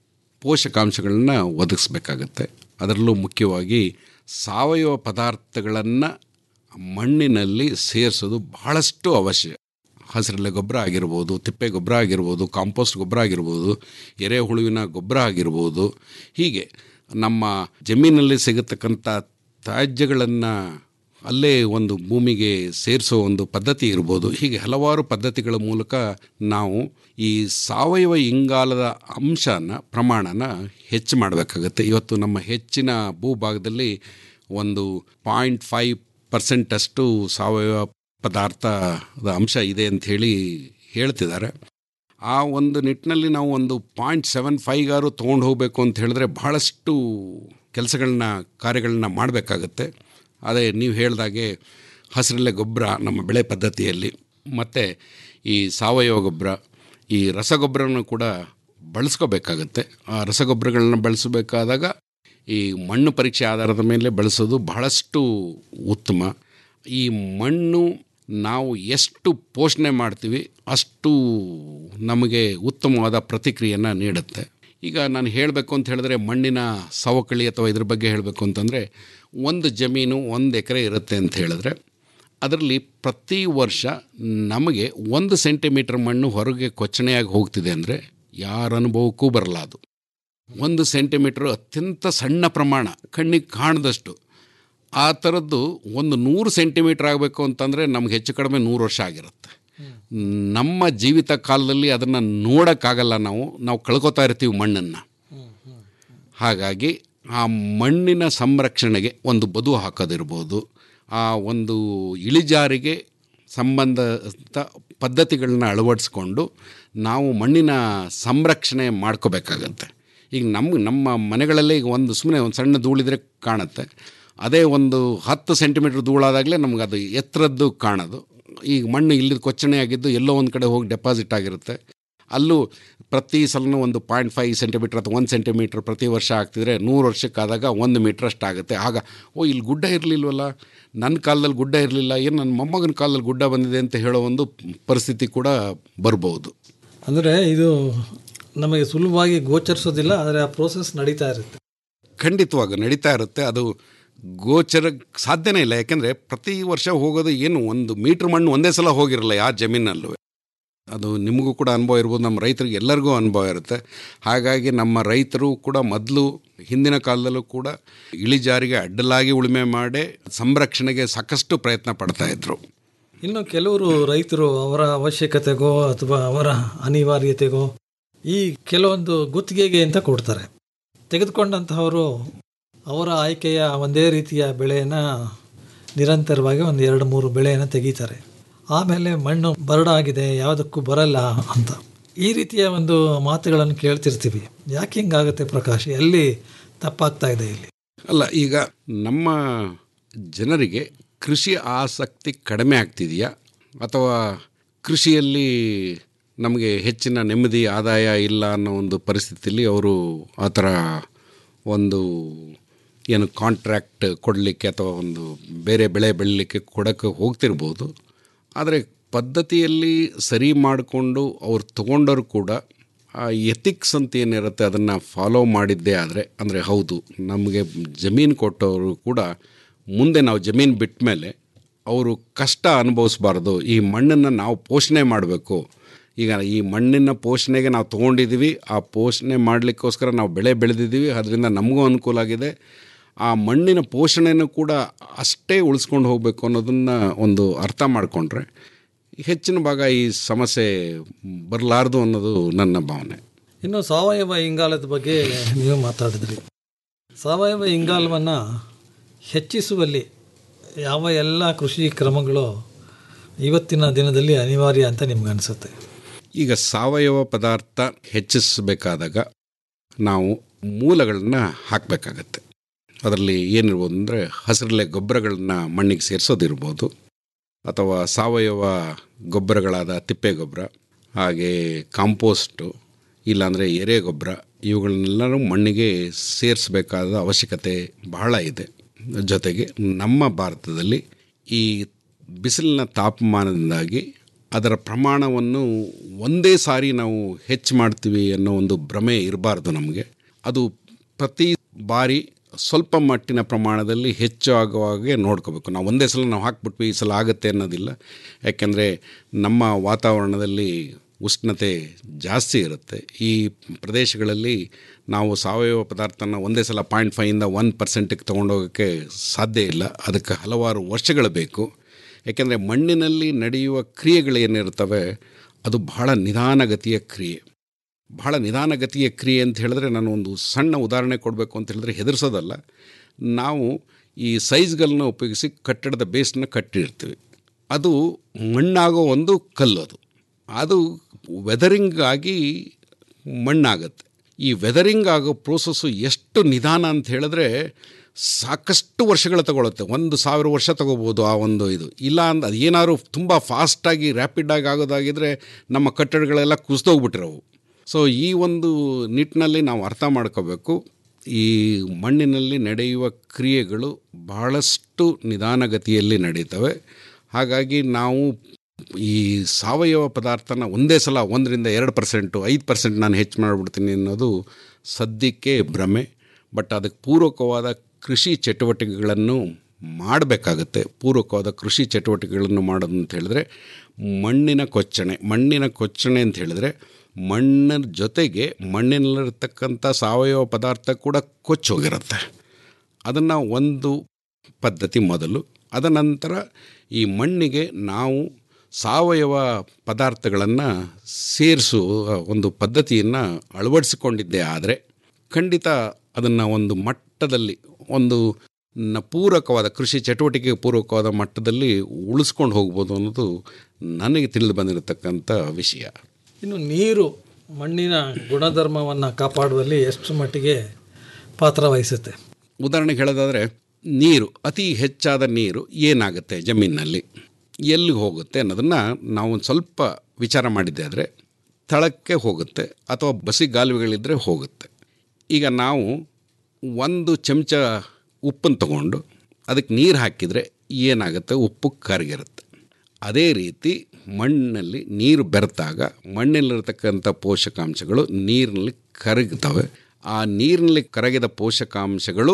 ಪೋಷಕಾಂಶಗಳನ್ನ ಒದಗಿಸ್ಬೇಕಾಗತ್ತೆ ಅದರಲ್ಲೂ ಮುಖ್ಯವಾಗಿ ಸಾವಯವ ಪದಾರ್ಥಗಳನ್ನು ಮಣ್ಣಿನಲ್ಲಿ ಸೇರಿಸೋದು ಬಹಳಷ್ಟು ಅವಶ್ಯ ಹಸಿರೆಲೆ ಗೊಬ್ಬರ ಆಗಿರ್ಬೋದು ತಿಪ್ಪೆ ಗೊಬ್ಬರ ಆಗಿರ್ಬೋದು ಕಾಂಪೋಸ್ಟ್ ಗೊಬ್ಬರ ಆಗಿರ್ಬೋದು ಎರೆಹುಳುವಿನ ಗೊಬ್ಬರ ಆಗಿರ್ಬೋದು ಹೀಗೆ ನಮ್ಮ ಜಮೀನಲ್ಲಿ ಸಿಗತಕ್ಕಂಥ ತ್ಯಾಜ್ಯಗಳನ್ನು ಅಲ್ಲೇ ಒಂದು ಭೂಮಿಗೆ ಸೇರಿಸೋ ಒಂದು ಪದ್ಧತಿ ಇರ್ಬೋದು ಹೀಗೆ ಹಲವಾರು ಪದ್ಧತಿಗಳ ಮೂಲಕ ನಾವು ಈ ಸಾವಯವ ಇಂಗಾಲದ ಅಂಶನ ಪ್ರಮಾಣನ ಹೆಚ್ಚು ಮಾಡಬೇಕಾಗತ್ತೆ ಇವತ್ತು ನಮ್ಮ ಹೆಚ್ಚಿನ ಭೂಭಾಗದಲ್ಲಿ ಒಂದು ಪಾಯಿಂಟ್ ಫೈವ್ ಪರ್ಸೆಂಟಷ್ಟು ಸಾವಯವ ಪದಾರ್ಥದ ಅಂಶ ಇದೆ ಅಂತ ಹೇಳಿ ಹೇಳ್ತಿದ್ದಾರೆ ಆ ಒಂದು ನಿಟ್ಟಿನಲ್ಲಿ ನಾವು ಒಂದು ಪಾಯಿಂಟ್ ಸೆವೆನ್ ಫೈವ್ಗಾರು ತೊಗೊಂಡು ಹೋಗಬೇಕು ಅಂತ ಹೇಳಿದ್ರೆ ಬಹಳಷ್ಟು ಕೆಲಸಗಳನ್ನ ಕಾರ್ಯಗಳನ್ನ ಮಾಡಬೇಕಾಗತ್ತೆ ಅದೇ ನೀವು ಹೇಳ್ದಾಗೆ ಹಸಿರೆಲೆ ಗೊಬ್ಬರ ನಮ್ಮ ಬೆಳೆ ಪದ್ಧತಿಯಲ್ಲಿ ಮತ್ತು ಈ ಸಾವಯವ ಗೊಬ್ಬರ ಈ ರಸಗೊಬ್ಬರವನ್ನು ಕೂಡ ಬಳಸ್ಕೋಬೇಕಾಗತ್ತೆ ಆ ರಸಗೊಬ್ಬರಗಳನ್ನ ಬಳಸಬೇಕಾದಾಗ ಈ ಮಣ್ಣು ಪರೀಕ್ಷೆ ಆಧಾರದ ಮೇಲೆ ಬಳಸೋದು ಬಹಳಷ್ಟು ಉತ್ತಮ ಈ ಮಣ್ಣು ನಾವು ಎಷ್ಟು ಪೋಷಣೆ ಮಾಡ್ತೀವಿ ಅಷ್ಟು ನಮಗೆ ಉತ್ತಮವಾದ ಪ್ರತಿಕ್ರಿಯೆಯನ್ನು ನೀಡುತ್ತೆ ಈಗ ನಾನು ಹೇಳಬೇಕು ಅಂತ ಹೇಳಿದ್ರೆ ಮಣ್ಣಿನ ಸವಕಳಿ ಅಥವಾ ಇದ್ರ ಬಗ್ಗೆ ಹೇಳಬೇಕು ಅಂತಂದರೆ ಒಂದು ಜಮೀನು ಒಂದು ಎಕರೆ ಇರುತ್ತೆ ಅಂತ ಹೇಳಿದ್ರೆ ಅದರಲ್ಲಿ ಪ್ರತಿ ವರ್ಷ ನಮಗೆ ಒಂದು ಸೆಂಟಿಮೀಟರ್ ಮಣ್ಣು ಹೊರಗೆ ಕೊಚ್ಚಣೆಯಾಗಿ ಹೋಗ್ತಿದೆ ಅಂದರೆ ಯಾರ ಅನುಭವಕ್ಕೂ ಬರಲ್ಲ ಅದು ಒಂದು ಸೆಂಟಿಮೀಟ್ರ್ ಅತ್ಯಂತ ಸಣ್ಣ ಪ್ರಮಾಣ ಕಣ್ಣಿಗೆ ಕಾಣದಷ್ಟು ಆ ಥರದ್ದು ಒಂದು ನೂರು ಸೆಂಟಿಮೀಟ್ರ್ ಆಗಬೇಕು ಅಂತಂದರೆ ನಮ್ಗೆ ಹೆಚ್ಚು ಕಡಿಮೆ ನೂರು ವರ್ಷ ಆಗಿರುತ್ತೆ ನಮ್ಮ ಜೀವಿತ ಕಾಲದಲ್ಲಿ ಅದನ್ನು ನೋಡೋಕ್ಕಾಗಲ್ಲ ನಾವು ನಾವು ಕಳ್ಕೊತಾ ಇರ್ತೀವಿ ಮಣ್ಣನ್ನು ಹಾಗಾಗಿ ಆ ಮಣ್ಣಿನ ಸಂರಕ್ಷಣೆಗೆ ಒಂದು ಬದು ಹಾಕೋದಿರ್ಬೋದು ಆ ಒಂದು ಇಳಿಜಾರಿಗೆ ಸಂಬಂಧಿತ ಪದ್ಧತಿಗಳನ್ನ ಅಳವಡಿಸ್ಕೊಂಡು ನಾವು ಮಣ್ಣಿನ ಸಂರಕ್ಷಣೆ ಮಾಡ್ಕೋಬೇಕಾಗತ್ತೆ ಈಗ ನಮ್ಮ ನಮ್ಮ ಮನೆಗಳಲ್ಲೇ ಈಗ ಒಂದು ಸುಮ್ಮನೆ ಒಂದು ಸಣ್ಣ ಧೂಳಿದ್ರೆ ಕಾಣುತ್ತೆ ಅದೇ ಒಂದು ಹತ್ತು ಸೆಂಟಿಮೀಟ್ರ್ ಧೂಳಾದಾಗಲೇ ನಮ್ಗೆ ಅದು ಎತ್ತರದ್ದು ಕಾಣೋದು ಈಗ ಮಣ್ಣು ಇಲ್ಲಿದ್ದು ಕೊಚ್ಚಣೆ ಆಗಿದ್ದು ಎಲ್ಲೋ ಒಂದು ಕಡೆ ಹೋಗಿ ಡೆಪಾಸಿಟ್ ಆಗಿರುತ್ತೆ ಅಲ್ಲೂ ಪ್ರತಿ ಸಲನೂ ಒಂದು ಪಾಯಿಂಟ್ ಫೈವ್ ಸೆಂಟಿಮೀಟ್ರ್ ಅಥವಾ ಒಂದು ಸೆಂಟಿಮೀಟ್ರ್ ಪ್ರತಿ ವರ್ಷ ಆಗ್ತಿದ್ರೆ ನೂರು ವರ್ಷಕ್ಕಾದಾಗ ಒಂದು ಮೀಟ್ರ್ ಅಷ್ಟು ಆಗುತ್ತೆ ಆಗ ಓ ಇಲ್ಲಿ ಗುಡ್ಡ ಇರಲಿಲ್ವಲ್ಲ ನನ್ನ ಕಾಲದಲ್ಲಿ ಗುಡ್ಡ ಇರಲಿಲ್ಲ ಏನು ನನ್ನ ಮೊಮ್ಮಗನ ಕಾಲದಲ್ಲಿ ಗುಡ್ಡ ಬಂದಿದೆ ಅಂತ ಹೇಳೋ ಒಂದು ಪರಿಸ್ಥಿತಿ ಕೂಡ ಬರ್ಬೋದು ಅಂದರೆ ಇದು ನಮಗೆ ಸುಲಭವಾಗಿ ಗೋಚರಿಸೋದಿಲ್ಲ ಆದರೆ ಆ ಪ್ರೋಸೆಸ್ ನಡೀತಾ ಇರುತ್ತೆ ಖಂಡಿತವಾಗ ನಡೀತಾ ಇರುತ್ತೆ ಅದು ಗೋಚರ ಸಾಧ್ಯನೇ ಇಲ್ಲ ಯಾಕೆಂದರೆ ಪ್ರತಿ ವರ್ಷ ಹೋಗೋದು ಏನು ಒಂದು ಮೀಟ್ರ್ ಮಣ್ಣು ಒಂದೇ ಸಲ ಹೋಗಿರಲ್ಲ ಯಾವ ಜಮೀನಲ್ಲೂ ಅದು ನಿಮಗೂ ಕೂಡ ಅನುಭವ ಇರ್ಬೋದು ನಮ್ಮ ರೈತರಿಗೆ ಎಲ್ಲರಿಗೂ ಅನುಭವ ಇರುತ್ತೆ ಹಾಗಾಗಿ ನಮ್ಮ ರೈತರು ಕೂಡ ಮೊದಲು ಹಿಂದಿನ ಕಾಲದಲ್ಲೂ ಕೂಡ ಇಳಿಜಾರಿಗೆ ಅಡ್ಡಲಾಗಿ ಉಳುಮೆ ಮಾಡಿ ಸಂರಕ್ಷಣೆಗೆ ಸಾಕಷ್ಟು ಪ್ರಯತ್ನ ಪಡ್ತಾ ಇದ್ರು ಇನ್ನು ಕೆಲವರು ರೈತರು ಅವರ ಅವಶ್ಯಕತೆಗೋ ಅಥವಾ ಅವರ ಅನಿವಾರ್ಯತೆಗೋ ಈ ಕೆಲವೊಂದು ಗುತ್ತಿಗೆಗೆ ಅಂತ ಕೊಡ್ತಾರೆ ತೆಗೆದುಕೊಂಡಂತಹವರು ಅವರ ಆಯ್ಕೆಯ ಒಂದೇ ರೀತಿಯ ಬೆಳೆಯನ್ನು ನಿರಂತರವಾಗಿ ಒಂದು ಎರಡು ಮೂರು ಬೆಳೆಯನ್ನು ತೆಗೀತಾರೆ ಆಮೇಲೆ ಮಣ್ಣು ಬರಡಾಗಿದೆ ಯಾವುದಕ್ಕೂ ಬರಲ್ಲ ಅಂತ ಈ ರೀತಿಯ ಒಂದು ಮಾತುಗಳನ್ನು ಕೇಳ್ತಿರ್ತೀವಿ ಯಾಕೆ ಹಿಂಗಾಗುತ್ತೆ ಪ್ರಕಾಶ್ ಎಲ್ಲಿ ತಪ್ಪಾಗ್ತಾ ಇದೆ ಇಲ್ಲಿ ಅಲ್ಲ ಈಗ ನಮ್ಮ ಜನರಿಗೆ ಕೃಷಿ ಆಸಕ್ತಿ ಕಡಿಮೆ ಆಗ್ತಿದೆಯಾ ಅಥವಾ ಕೃಷಿಯಲ್ಲಿ ನಮಗೆ ಹೆಚ್ಚಿನ ನೆಮ್ಮದಿ ಆದಾಯ ಇಲ್ಲ ಅನ್ನೋ ಒಂದು ಪರಿಸ್ಥಿತಿಯಲ್ಲಿ ಅವರು ಆ ಥರ ಒಂದು ಏನು ಕಾಂಟ್ರ್ಯಾಕ್ಟ್ ಕೊಡಲಿಕ್ಕೆ ಅಥವಾ ಒಂದು ಬೇರೆ ಬೆಳೆ ಬೆಳೀಲಿಕ್ಕೆ ಕೊಡೋಕ್ಕೆ ಹೋಗ್ತಿರ್ಬೋದು ಆದರೆ ಪದ್ಧತಿಯಲ್ಲಿ ಸರಿ ಮಾಡಿಕೊಂಡು ಅವ್ರು ತೊಗೊಂಡವರು ಕೂಡ ಆ ಎಥಿಕ್ಸ್ ಅಂತ ಏನಿರುತ್ತೆ ಅದನ್ನು ಫಾಲೋ ಮಾಡಿದ್ದೇ ಆದರೆ ಅಂದರೆ ಹೌದು ನಮಗೆ ಜಮೀನು ಕೊಟ್ಟವರು ಕೂಡ ಮುಂದೆ ನಾವು ಜಮೀನು ಬಿಟ್ಟ ಮೇಲೆ ಅವರು ಕಷ್ಟ ಅನುಭವಿಸ್ಬಾರ್ದು ಈ ಮಣ್ಣನ್ನು ನಾವು ಪೋಷಣೆ ಮಾಡಬೇಕು ಈಗ ಈ ಮಣ್ಣಿನ ಪೋಷಣೆಗೆ ನಾವು ತೊಗೊಂಡಿದ್ದೀವಿ ಆ ಪೋಷಣೆ ಮಾಡಲಿಕ್ಕೋಸ್ಕರ ನಾವು ಬೆಳೆ ಬೆಳೆದಿದ್ದೀವಿ ಅದರಿಂದ ನಮಗೂ ಅನುಕೂಲ ಆಗಿದೆ ಆ ಮಣ್ಣಿನ ಪೋಷಣೆನೂ ಕೂಡ ಅಷ್ಟೇ ಉಳಿಸ್ಕೊಂಡು ಹೋಗಬೇಕು ಅನ್ನೋದನ್ನು ಒಂದು ಅರ್ಥ ಮಾಡಿಕೊಂಡ್ರೆ ಹೆಚ್ಚಿನ ಭಾಗ ಈ ಸಮಸ್ಯೆ ಬರಲಾರ್ದು ಅನ್ನೋದು ನನ್ನ ಭಾವನೆ ಇನ್ನು ಸಾವಯವ ಇಂಗಾಲದ ಬಗ್ಗೆ ನೀವು ಮಾತಾಡಿದ್ರಿ ಸಾವಯವ ಇಂಗಾಲವನ್ನು ಹೆಚ್ಚಿಸುವಲ್ಲಿ ಯಾವ ಎಲ್ಲ ಕೃಷಿ ಕ್ರಮಗಳು ಇವತ್ತಿನ ದಿನದಲ್ಲಿ ಅನಿವಾರ್ಯ ಅಂತ ನಿಮ್ಗೆ ಅನಿಸುತ್ತೆ ಈಗ ಸಾವಯವ ಪದಾರ್ಥ ಹೆಚ್ಚಿಸಬೇಕಾದಾಗ ನಾವು ಮೂಲಗಳನ್ನ ಹಾಕಬೇಕಾಗತ್ತೆ ಅದರಲ್ಲಿ ಏನಿರ್ಬೋದು ಅಂದರೆ ಹಸಿರಲೆ ಗೊಬ್ಬರಗಳನ್ನ ಮಣ್ಣಿಗೆ ಸೇರಿಸೋದಿರ್ಬೋದು ಅಥವಾ ಸಾವಯವ ಗೊಬ್ಬರಗಳಾದ ತಿಪ್ಪೆ ಗೊಬ್ಬರ ಹಾಗೆ ಕಾಂಪೋಸ್ಟು ಇಲ್ಲಾಂದರೆ ಎರೆ ಗೊಬ್ಬರ ಇವುಗಳನ್ನೆಲ್ಲರೂ ಮಣ್ಣಿಗೆ ಸೇರಿಸಬೇಕಾದ ಅವಶ್ಯಕತೆ ಬಹಳ ಇದೆ ಜೊತೆಗೆ ನಮ್ಮ ಭಾರತದಲ್ಲಿ ಈ ಬಿಸಿಲಿನ ತಾಪಮಾನದಿಂದಾಗಿ ಅದರ ಪ್ರಮಾಣವನ್ನು ಒಂದೇ ಸಾರಿ ನಾವು ಹೆಚ್ಚು ಮಾಡ್ತೀವಿ ಅನ್ನೋ ಒಂದು ಭ್ರಮೆ ಇರಬಾರ್ದು ನಮಗೆ ಅದು ಪ್ರತಿ ಬಾರಿ ಸ್ವಲ್ಪ ಮಟ್ಟಿನ ಪ್ರಮಾಣದಲ್ಲಿ ಹೆಚ್ಚು ಆಗುವಾಗೆ ನೋಡ್ಕೋಬೇಕು ನಾವು ಒಂದೇ ಸಲ ನಾವು ಹಾಕ್ಬಿಟ್ವಿ ಈ ಸಲ ಆಗುತ್ತೆ ಅನ್ನೋದಿಲ್ಲ ಯಾಕೆಂದರೆ ನಮ್ಮ ವಾತಾವರಣದಲ್ಲಿ ಉಷ್ಣತೆ ಜಾಸ್ತಿ ಇರುತ್ತೆ ಈ ಪ್ರದೇಶಗಳಲ್ಲಿ ನಾವು ಸಾವಯವ ಪದಾರ್ಥನ ಒಂದೇ ಸಲ ಪಾಯಿಂಟ್ ಫೈಯಿಂದ ಒನ್ ಪರ್ಸೆಂಟಿಗೆ ತೊಗೊಂಡೋಗೋಕ್ಕೆ ಸಾಧ್ಯ ಇಲ್ಲ ಅದಕ್ಕೆ ಹಲವಾರು ವರ್ಷಗಳು ಬೇಕು ಯಾಕೆಂದರೆ ಮಣ್ಣಿನಲ್ಲಿ ನಡೆಯುವ ಕ್ರಿಯೆಗಳೇನಿರ್ತವೆ ಅದು ಬಹಳ ನಿಧಾನಗತಿಯ ಕ್ರಿಯೆ ಬಹಳ ನಿಧಾನಗತಿಯ ಕ್ರಿಯೆ ಅಂತ ಹೇಳಿದ್ರೆ ನಾನು ಒಂದು ಸಣ್ಣ ಉದಾಹರಣೆ ಕೊಡಬೇಕು ಅಂತ ಹೇಳಿದ್ರೆ ಹೆದರ್ಸೋದಲ್ಲ ನಾವು ಈ ಸೈಜ್ಗಳನ್ನ ಉಪಯೋಗಿಸಿ ಕಟ್ಟಡದ ಬೇಸ್ನ ಕಟ್ಟಿರ್ತೀವಿ ಅದು ಮಣ್ಣಾಗೋ ಒಂದು ಕಲ್ಲು ಅದು ಅದು ವೆದರಿಂಗ್ ಆಗಿ ಮಣ್ಣಾಗತ್ತೆ ಈ ವೆದರಿಂಗ್ ಆಗೋ ಪ್ರೋಸೆಸ್ಸು ಎಷ್ಟು ನಿಧಾನ ಅಂತ ಹೇಳಿದ್ರೆ ಸಾಕಷ್ಟು ವರ್ಷಗಳು ತಗೊಳುತ್ತೆ ಒಂದು ಸಾವಿರ ವರ್ಷ ತಗೋಬೋದು ಆ ಒಂದು ಇದು ಇಲ್ಲ ಅಂದ ಅದು ಏನಾದ್ರು ತುಂಬ ಫಾಸ್ಟಾಗಿ ರ್ಯಾಪಿಡಾಗಿ ಆಗೋದಾಗಿದ್ದರೆ ನಮ್ಮ ಕಟ್ಟಡಗಳೆಲ್ಲ ಕುಸಿದೋಗ್ಬಿಟ್ಟಿರೋವು ಸೊ ಈ ಒಂದು ನಿಟ್ಟಿನಲ್ಲಿ ನಾವು ಅರ್ಥ ಮಾಡ್ಕೋಬೇಕು ಈ ಮಣ್ಣಿನಲ್ಲಿ ನಡೆಯುವ ಕ್ರಿಯೆಗಳು ಬಹಳಷ್ಟು ನಿಧಾನಗತಿಯಲ್ಲಿ ನಡೀತವೆ ಹಾಗಾಗಿ ನಾವು ಈ ಸಾವಯವ ಪದಾರ್ಥನ ಒಂದೇ ಸಲ ಒಂದರಿಂದ ಎರಡು ಪರ್ಸೆಂಟು ಐದು ಪರ್ಸೆಂಟ್ ನಾನು ಹೆಚ್ಚು ಮಾಡಿಬಿಡ್ತೀನಿ ಅನ್ನೋದು ಸದ್ಯಕ್ಕೆ ಭ್ರಮೆ ಬಟ್ ಅದಕ್ಕೆ ಪೂರಕವಾದ ಕೃಷಿ ಚಟುವಟಿಕೆಗಳನ್ನು ಮಾಡಬೇಕಾಗತ್ತೆ ಪೂರಕವಾದ ಕೃಷಿ ಚಟುವಟಿಕೆಗಳನ್ನು ಮಾಡೋದು ಅಂತ ಹೇಳಿದ್ರೆ ಮಣ್ಣಿನ ಕೊಚ್ಚಣೆ ಮಣ್ಣಿನ ಕೊಚ್ಚಣೆ ಅಂತ ಹೇಳಿದ್ರೆ ಮಣ್ಣಿನ ಜೊತೆಗೆ ಮಣ್ಣಿನಲ್ಲಿರ್ತಕ್ಕಂಥ ಸಾವಯವ ಪದಾರ್ಥ ಕೂಡ ಕೊಚ್ಚೋಗಿರುತ್ತೆ ಅದನ್ನು ಒಂದು ಪದ್ಧತಿ ಮೊದಲು ಅದ ನಂತರ ಈ ಮಣ್ಣಿಗೆ ನಾವು ಸಾವಯವ ಪದಾರ್ಥಗಳನ್ನು ಸೇರಿಸುವ ಒಂದು ಪದ್ಧತಿಯನ್ನು ಅಳವಡಿಸಿಕೊಂಡಿದ್ದೇ ಆದರೆ ಖಂಡಿತ ಅದನ್ನು ಒಂದು ಮಟ್ಟದಲ್ಲಿ ಒಂದು ನ ಪೂರಕವಾದ ಕೃಷಿ ಚಟುವಟಿಕೆಗೆ ಪೂರಕವಾದ ಮಟ್ಟದಲ್ಲಿ ಉಳಿಸ್ಕೊಂಡು ಹೋಗ್ಬೋದು ಅನ್ನೋದು ನನಗೆ ತಿಳಿದು ಬಂದಿರತಕ್ಕಂಥ ವಿಷಯ ಇನ್ನು ನೀರು ಮಣ್ಣಿನ ಗುಣಧರ್ಮವನ್ನು ಕಾಪಾಡುವಲ್ಲಿ ಎಷ್ಟು ಮಟ್ಟಿಗೆ ಪಾತ್ರ ವಹಿಸುತ್ತೆ ಉದಾಹರಣೆಗೆ ಹೇಳೋದಾದರೆ ನೀರು ಅತಿ ಹೆಚ್ಚಾದ ನೀರು ಏನಾಗುತ್ತೆ ಜಮೀನಿನಲ್ಲಿ ಎಲ್ಲಿ ಹೋಗುತ್ತೆ ಅನ್ನೋದನ್ನು ನಾವು ಒಂದು ಸ್ವಲ್ಪ ವಿಚಾರ ಮಾಡಿದ್ದೆ ಆದರೆ ತಳಕ್ಕೆ ಹೋಗುತ್ತೆ ಅಥವಾ ಬಸಿಗಾಲುವೆಗಳಿದ್ದರೆ ಹೋಗುತ್ತೆ ಈಗ ನಾವು ಒಂದು ಚಮಚ ಉಪ್ಪನ್ನು ತಗೊಂಡು ಅದಕ್ಕೆ ನೀರು ಹಾಕಿದರೆ ಏನಾಗುತ್ತೆ ಉಪ್ಪು ಕರಗಿರುತ್ತೆ ಅದೇ ರೀತಿ ಮಣ್ಣಲ್ಲಿ ನೀರು ಬೆರೆತಾಗ ಮಣ್ಣಲ್ಲಿರತಕ್ಕಂಥ ಪೋಷಕಾಂಶಗಳು ನೀರಿನಲ್ಲಿ ಕರಗ್ತವೆ ಆ ನೀರಿನಲ್ಲಿ ಕರಗಿದ ಪೋಷಕಾಂಶಗಳು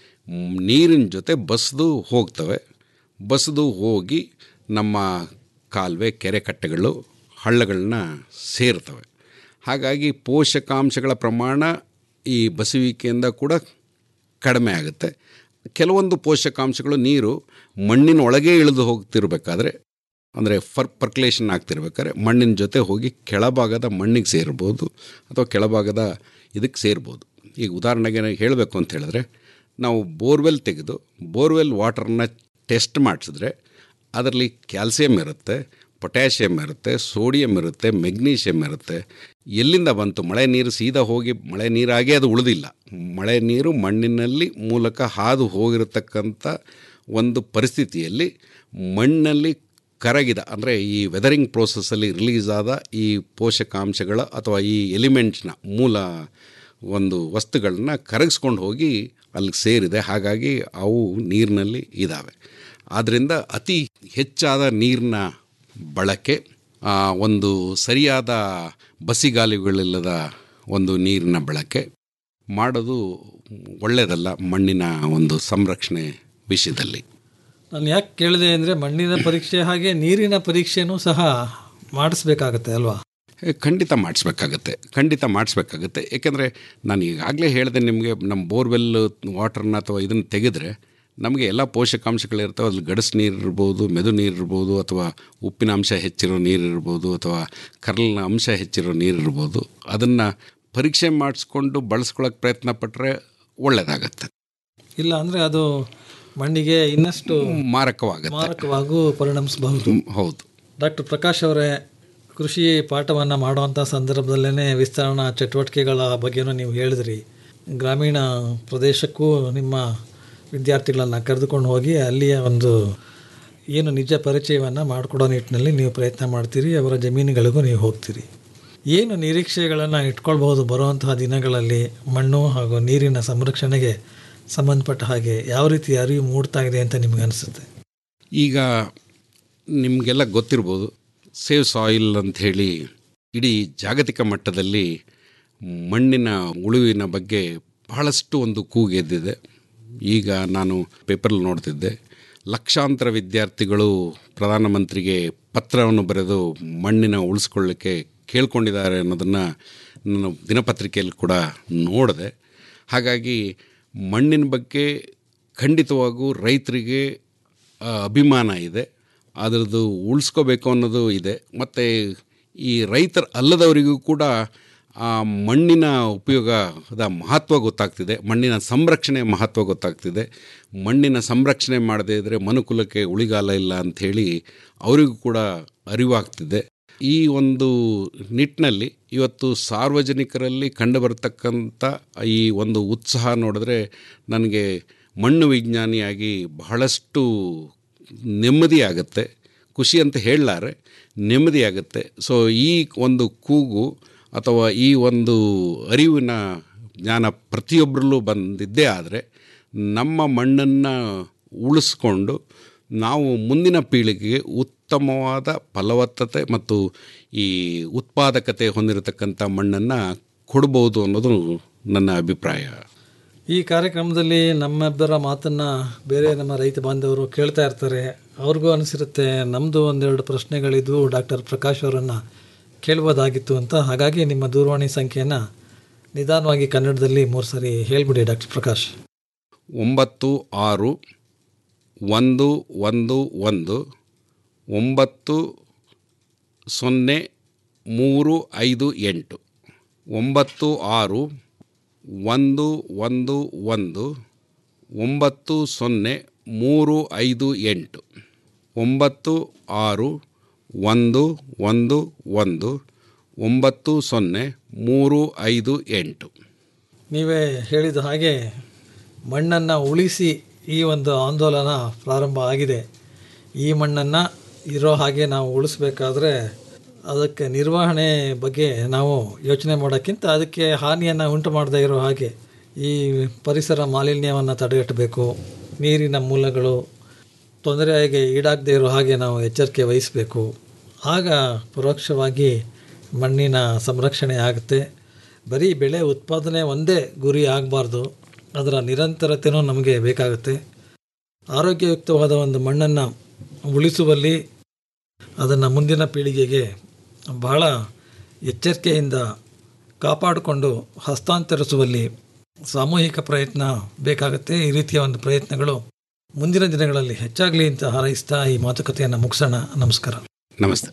ನೀರಿನ ಜೊತೆ ಬಸ್ದು ಹೋಗ್ತವೆ ಬಸ್ದು ಹೋಗಿ ನಮ್ಮ ಕಾಲುವೆ ಕೆರೆ ಕಟ್ಟೆಗಳು ಹಳ್ಳಗಳನ್ನ ಸೇರ್ತವೆ ಹಾಗಾಗಿ ಪೋಷಕಾಂಶಗಳ ಪ್ರಮಾಣ ಈ ಬಸುವಿಕೆಯಿಂದ ಕೂಡ ಕಡಿಮೆ ಆಗುತ್ತೆ ಕೆಲವೊಂದು ಪೋಷಕಾಂಶಗಳು ನೀರು ಮಣ್ಣಿನ ಒಳಗೆ ಇಳಿದು ಹೋಗ್ತಿರ್ಬೇಕಾದ್ರೆ ಅಂದರೆ ಫರ್ ಪರ್ಕ್ಯುಲೇಷನ್ ಆಗ್ತಿರ್ಬೇಕಾದ್ರೆ ಮಣ್ಣಿನ ಜೊತೆ ಹೋಗಿ ಕೆಳಭಾಗದ ಮಣ್ಣಿಗೆ ಸೇರ್ಬೋದು ಅಥವಾ ಕೆಳಭಾಗದ ಇದಕ್ಕೆ ಸೇರ್ಬೋದು ಈಗ ಉದಾಹರಣೆಗೆ ಹೇಳಬೇಕು ಅಂತ ಹೇಳಿದ್ರೆ ನಾವು ಬೋರ್ವೆಲ್ ತೆಗೆದು ಬೋರ್ವೆಲ್ ವಾಟರ್ನ ಟೆಸ್ಟ್ ಮಾಡಿಸಿದ್ರೆ ಅದರಲ್ಲಿ ಕ್ಯಾಲ್ಸಿಯಂ ಇರುತ್ತೆ ಪೊಟ್ಯಾಷಿಯಮ್ ಇರುತ್ತೆ ಸೋಡಿಯಂ ಇರುತ್ತೆ ಮೆಗ್ನೀಷಿಯಮ್ ಇರುತ್ತೆ ಎಲ್ಲಿಂದ ಬಂತು ಮಳೆ ನೀರು ಸೀದಾ ಹೋಗಿ ಮಳೆ ನೀರಾಗಿ ಅದು ಉಳಿದಿಲ್ಲ ಮಳೆ ನೀರು ಮಣ್ಣಿನಲ್ಲಿ ಮೂಲಕ ಹಾದು ಹೋಗಿರತಕ್ಕಂಥ ಒಂದು ಪರಿಸ್ಥಿತಿಯಲ್ಲಿ ಮಣ್ಣಲ್ಲಿ ಕರಗಿದ ಅಂದರೆ ಈ ವೆದರಿಂಗ್ ಪ್ರೋಸೆಸ್ಸಲ್ಲಿ ರಿಲೀಸ್ ಆದ ಈ ಪೋಷಕಾಂಶಗಳ ಅಥವಾ ಈ ಎಲಿಮೆಂಟ್ಸ್ನ ಮೂಲ ಒಂದು ವಸ್ತುಗಳನ್ನ ಕರಗಿಸ್ಕೊಂಡು ಹೋಗಿ ಅಲ್ಲಿಗೆ ಸೇರಿದೆ ಹಾಗಾಗಿ ಅವು ನೀರಿನಲ್ಲಿ ಇದ್ದಾವೆ ಆದ್ದರಿಂದ ಅತಿ ಹೆಚ್ಚಾದ ನೀರಿನ ಬಳಕೆ ಒಂದು ಸರಿಯಾದ ಬಸಿಗಾಲಿಗಳಿಲ್ಲದ ಒಂದು ನೀರಿನ ಬಳಕೆ ಮಾಡೋದು ಒಳ್ಳೆಯದಲ್ಲ ಮಣ್ಣಿನ ಒಂದು ಸಂರಕ್ಷಣೆ ವಿಷಯದಲ್ಲಿ ನಾನು ಯಾಕೆ ಕೇಳಿದೆ ಅಂದರೆ ಮಣ್ಣಿನ ಪರೀಕ್ಷೆ ಹಾಗೆ ನೀರಿನ ಪರೀಕ್ಷೆನೂ ಸಹ ಮಾಡಿಸ್ಬೇಕಾಗತ್ತೆ ಅಲ್ವಾ ಖಂಡಿತ ಮಾಡಿಸ್ಬೇಕಾಗತ್ತೆ ಖಂಡಿತ ಮಾಡಿಸ್ಬೇಕಾಗತ್ತೆ ಏಕೆಂದರೆ ನಾನು ಈಗಾಗಲೇ ಹೇಳಿದೆ ನಿಮಗೆ ನಮ್ಮ ಬೋರ್ವೆಲ್ ವಾಟರ್ನ ಅಥವಾ ಇದನ್ನು ತೆಗೆದ್ರೆ ನಮಗೆ ಎಲ್ಲ ಪೋಷಕಾಂಶಗಳಿರ್ತವೆ ಅದ್ರಲ್ಲಿ ಗಡಸು ನೀರು ಇರ್ಬೋದು ಮೆದು ನೀರು ಇರ್ಬೋದು ಅಥವಾ ಉಪ್ಪಿನ ಅಂಶ ಹೆಚ್ಚಿರೋ ನೀರು ಇರ್ಬೋದು ಅಥವಾ ಕರ್ಲಿನ ಅಂಶ ಹೆಚ್ಚಿರೋ ನೀರು ಇರ್ಬೋದು ಅದನ್ನು ಪರೀಕ್ಷೆ ಮಾಡಿಸ್ಕೊಂಡು ಬಳಸ್ಕೊಳ್ಳೋಕೆ ಪ್ರಯತ್ನ ಪಟ್ಟರೆ ಒಳ್ಳೆಯದಾಗತ್ತೆ ಇಲ್ಲ ಅಂದರೆ ಅದು ಮಣ್ಣಿಗೆ ಇನ್ನಷ್ಟು ಮಾರಕವಾಗುತ್ತೆ ಮಾರಕವಾಗೂ ಪರಿಣಮಿಸಬಹುದು ಹೌದು ಡಾಕ್ಟರ್ ಪ್ರಕಾಶ್ ಅವರೇ ಕೃಷಿ ಪಾಠವನ್ನು ಮಾಡುವಂಥ ಸಂದರ್ಭದಲ್ಲೇ ವಿಸ್ತರಣಾ ಚಟುವಟಿಕೆಗಳ ಬಗ್ಗೆನೂ ನೀವು ಹೇಳಿದ್ರಿ ಗ್ರಾಮೀಣ ಪ್ರದೇಶಕ್ಕೂ ನಿಮ್ಮ ವಿದ್ಯಾರ್ಥಿಗಳನ್ನು ಕರೆದುಕೊಂಡು ಹೋಗಿ ಅಲ್ಲಿಯ ಒಂದು ಏನು ನಿಜ ಪರಿಚಯವನ್ನು ಮಾಡಿಕೊಡೋ ನಿಟ್ಟಿನಲ್ಲಿ ನೀವು ಪ್ರಯತ್ನ ಮಾಡ್ತೀರಿ ಅವರ ಜಮೀನುಗಳಿಗೂ ನೀವು ಹೋಗ್ತೀರಿ ಏನು ನಿರೀಕ್ಷೆಗಳನ್ನು ಇಟ್ಕೊಳ್ಬಹುದು ಬರುವಂತಹ ದಿನಗಳಲ್ಲಿ ಮಣ್ಣು ಹಾಗೂ ನೀರಿನ ಸಂರಕ್ಷಣೆಗೆ ಸಂಬಂಧಪಟ್ಟ ಹಾಗೆ ಯಾವ ರೀತಿ ಅರಿವು ಮೂಡ್ತಾ ಇದೆ ಅಂತ ನಿಮ್ಗೆ ಅನಿಸುತ್ತೆ ಈಗ ನಿಮಗೆಲ್ಲ ಗೊತ್ತಿರ್ಬೋದು ಸೇವ್ ಸಾಯಿಲ್ ಅಂಥೇಳಿ ಇಡೀ ಜಾಗತಿಕ ಮಟ್ಟದಲ್ಲಿ ಮಣ್ಣಿನ ಉಳುವಿನ ಬಗ್ಗೆ ಬಹಳಷ್ಟು ಒಂದು ಕೂಗೆದ್ದಿದೆ ಈಗ ನಾನು ಪೇಪರಲ್ಲಿ ನೋಡ್ತಿದ್ದೆ ಲಕ್ಷಾಂತರ ವಿದ್ಯಾರ್ಥಿಗಳು ಪ್ರಧಾನಮಂತ್ರಿಗೆ ಪತ್ರವನ್ನು ಬರೆದು ಮಣ್ಣಿನ ಉಳಿಸ್ಕೊಳ್ಳಿಕ್ಕೆ ಕೇಳ್ಕೊಂಡಿದ್ದಾರೆ ಅನ್ನೋದನ್ನು ನಾನು ದಿನಪತ್ರಿಕೆಯಲ್ಲಿ ಕೂಡ ನೋಡಿದೆ ಹಾಗಾಗಿ ಮಣ್ಣಿನ ಬಗ್ಗೆ ಖಂಡಿತವಾಗೂ ರೈತರಿಗೆ ಆ, ಅಭಿಮಾನ ಇದೆ ಅದರದ್ದು ಉಳಿಸ್ಕೋಬೇಕು ಅನ್ನೋದು ಇದೆ ಮತ್ತು ಈ ರೈತರ ಅಲ್ಲದವರಿಗೂ ಕೂಡ ಆ ಮಣ್ಣಿನ ಉಪಯೋಗದ ಮಹತ್ವ ಗೊತ್ತಾಗ್ತಿದೆ ಮಣ್ಣಿನ ಸಂರಕ್ಷಣೆ ಮಹತ್ವ ಗೊತ್ತಾಗ್ತಿದೆ ಮಣ್ಣಿನ ಸಂರಕ್ಷಣೆ ಮಾಡದೇ ಇದ್ದರೆ ಮನುಕುಲಕ್ಕೆ ಉಳಿಗಾಲ ಇಲ್ಲ ಅಂಥೇಳಿ ಅವರಿಗೂ ಕೂಡ ಅರಿವಾಗ್ತಿದೆ ಈ ಒಂದು ನಿಟ್ಟಿನಲ್ಲಿ ಇವತ್ತು ಸಾರ್ವಜನಿಕರಲ್ಲಿ ಕಂಡುಬರತಕ್ಕಂಥ ಈ ಒಂದು ಉತ್ಸಾಹ ನೋಡಿದ್ರೆ ನನಗೆ ಮಣ್ಣು ವಿಜ್ಞಾನಿಯಾಗಿ ಬಹಳಷ್ಟು ನೆಮ್ಮದಿ ಆಗುತ್ತೆ ಖುಷಿ ಅಂತ ಹೇಳಲಾರೆ ನೆಮ್ಮದಿ ಆಗುತ್ತೆ ಸೊ ಈ ಒಂದು ಕೂಗು ಅಥವಾ ಈ ಒಂದು ಅರಿವಿನ ಜ್ಞಾನ ಪ್ರತಿಯೊಬ್ಬರಲ್ಲೂ ಬಂದಿದ್ದೇ ಆದರೆ ನಮ್ಮ ಮಣ್ಣನ್ನು ಉಳಿಸ್ಕೊಂಡು ನಾವು ಮುಂದಿನ ಪೀಳಿಗೆಗೆ ಉತ್ತಮವಾದ ಫಲವತ್ತತೆ ಮತ್ತು ಈ ಉತ್ಪಾದಕತೆ ಹೊಂದಿರತಕ್ಕಂಥ ಮಣ್ಣನ್ನು ಕೊಡ್ಬೋದು ಅನ್ನೋದು ನನ್ನ ಅಭಿಪ್ರಾಯ ಈ ಕಾರ್ಯಕ್ರಮದಲ್ಲಿ ನಮ್ಮಿಬ್ಬರ ಮಾತನ್ನು ಬೇರೆ ನಮ್ಮ ರೈತ ಬಾಂಧವರು ಕೇಳ್ತಾ ಇರ್ತಾರೆ ಅವ್ರಿಗೂ ಅನಿಸಿರುತ್ತೆ ನಮ್ಮದು ಒಂದೆರಡು ಪ್ರಶ್ನೆಗಳಿದ್ವು ಡಾಕ್ಟರ್ ಪ್ರಕಾಶ್ ಅವರನ್ನು ಕೇಳ್ಬೋದಾಗಿತ್ತು ಅಂತ ಹಾಗಾಗಿ ನಿಮ್ಮ ದೂರವಾಣಿ ಸಂಖ್ಯೆಯನ್ನು ನಿಧಾನವಾಗಿ ಕನ್ನಡದಲ್ಲಿ ಮೂರು ಸರಿ ಹೇಳಿಬಿಡಿ ಡಾಕ್ಟರ್ ಪ್ರಕಾಶ್ ಒಂಬತ್ತು ಆರು ಒಂದು ಒಂದು ಒಂದು ಒಂಬತ್ತು ಸೊನ್ನೆ ಮೂರು ಐದು ಎಂಟು ಒಂಬತ್ತು ಆರು ಒಂದು ಒಂದು ಒಂದು ಒಂಬತ್ತು ಸೊನ್ನೆ ಮೂರು ಐದು ಎಂಟು ಒಂಬತ್ತು ಆರು ಒಂದು ಒಂದು ಒಂದು ಒಂಬತ್ತು ಸೊನ್ನೆ ಮೂರು ಐದು ಎಂಟು ನೀವೇ ಹೇಳಿದ ಹಾಗೆ ಮಣ್ಣನ್ನು ಉಳಿಸಿ ಈ ಒಂದು ಆಂದೋಲನ ಪ್ರಾರಂಭ ಆಗಿದೆ ಈ ಮಣ್ಣನ್ನು ಇರೋ ಹಾಗೆ ನಾವು ಉಳಿಸ್ಬೇಕಾದ್ರೆ ಅದಕ್ಕೆ ನಿರ್ವಹಣೆ ಬಗ್ಗೆ ನಾವು ಯೋಚನೆ ಮಾಡೋಕ್ಕಿಂತ ಅದಕ್ಕೆ ಹಾನಿಯನ್ನು ಉಂಟು ಮಾಡದೇ ಇರೋ ಹಾಗೆ ಈ ಪರಿಸರ ಮಾಲಿನ್ಯವನ್ನು ತಡೆಗಟ್ಟಬೇಕು ನೀರಿನ ಮೂಲಗಳು ತೊಂದರೆಗೆ ಈಡಾಗದೇ ಇರೋ ಹಾಗೆ ನಾವು ಎಚ್ಚರಿಕೆ ವಹಿಸಬೇಕು ಆಗ ಪರೋಕ್ಷವಾಗಿ ಮಣ್ಣಿನ ಸಂರಕ್ಷಣೆ ಆಗುತ್ತೆ ಬರೀ ಬೆಳೆ ಉತ್ಪಾದನೆ ಒಂದೇ ಗುರಿ ಆಗಬಾರ್ದು ಅದರ ನಿರಂತರತೆಯೂ ನಮಗೆ ಬೇಕಾಗುತ್ತೆ ಆರೋಗ್ಯಯುಕ್ತವಾದ ಒಂದು ಮಣ್ಣನ್ನು ಉಳಿಸುವಲ್ಲಿ ಅದನ್ನು ಮುಂದಿನ ಪೀಳಿಗೆಗೆ ಬಹಳ ಎಚ್ಚರಿಕೆಯಿಂದ ಕಾಪಾಡಿಕೊಂಡು ಹಸ್ತಾಂತರಿಸುವಲ್ಲಿ ಸಾಮೂಹಿಕ ಪ್ರಯತ್ನ ಬೇಕಾಗುತ್ತೆ ಈ ರೀತಿಯ ಒಂದು ಪ್ರಯತ್ನಗಳು ಮುಂದಿನ ದಿನಗಳಲ್ಲಿ ಹೆಚ್ಚಾಗಲಿ ಅಂತ ಹಾರೈಸ್ತಾ ಈ ಮಾತುಕತೆಯನ್ನು ಮುಗಿಸೋಣ ನಮಸ್ಕಾರ ನಮಸ್ತೆ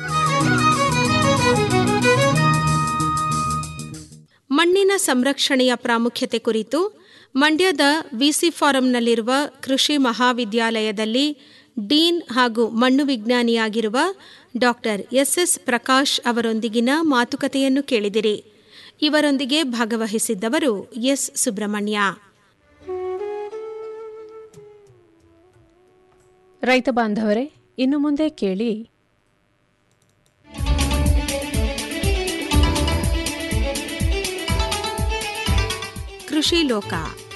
ಮಣ್ಣಿನ ಸಂರಕ್ಷಣೆಯ ಪ್ರಾಮುಖ್ಯತೆ ಕುರಿತು ಮಂಡ್ಯದ ವಿಸಿ ಫಾರಂನಲ್ಲಿರುವ ಕೃಷಿ ಮಹಾವಿದ್ಯಾಲಯದಲ್ಲಿ ಡೀನ್ ಹಾಗೂ ಮಣ್ಣು ವಿಜ್ಞಾನಿಯಾಗಿರುವ ಡಾಕ್ಟರ್ ಎಸ್ಎಸ್ ಪ್ರಕಾಶ್ ಅವರೊಂದಿಗಿನ ಮಾತುಕತೆಯನ್ನು ಕೇಳಿದಿರಿ ಇವರೊಂದಿಗೆ ಭಾಗವಹಿಸಿದ್ದವರು ಎಸ್ ಸುಬ್ರಹ್ಮಣ್ಯ ರೈತ ಬಾಂಧವರೇ ಇನ್ನು ಮುಂದೆ ಕೇಳಿ ಕೃಷಿ ಲೋಕ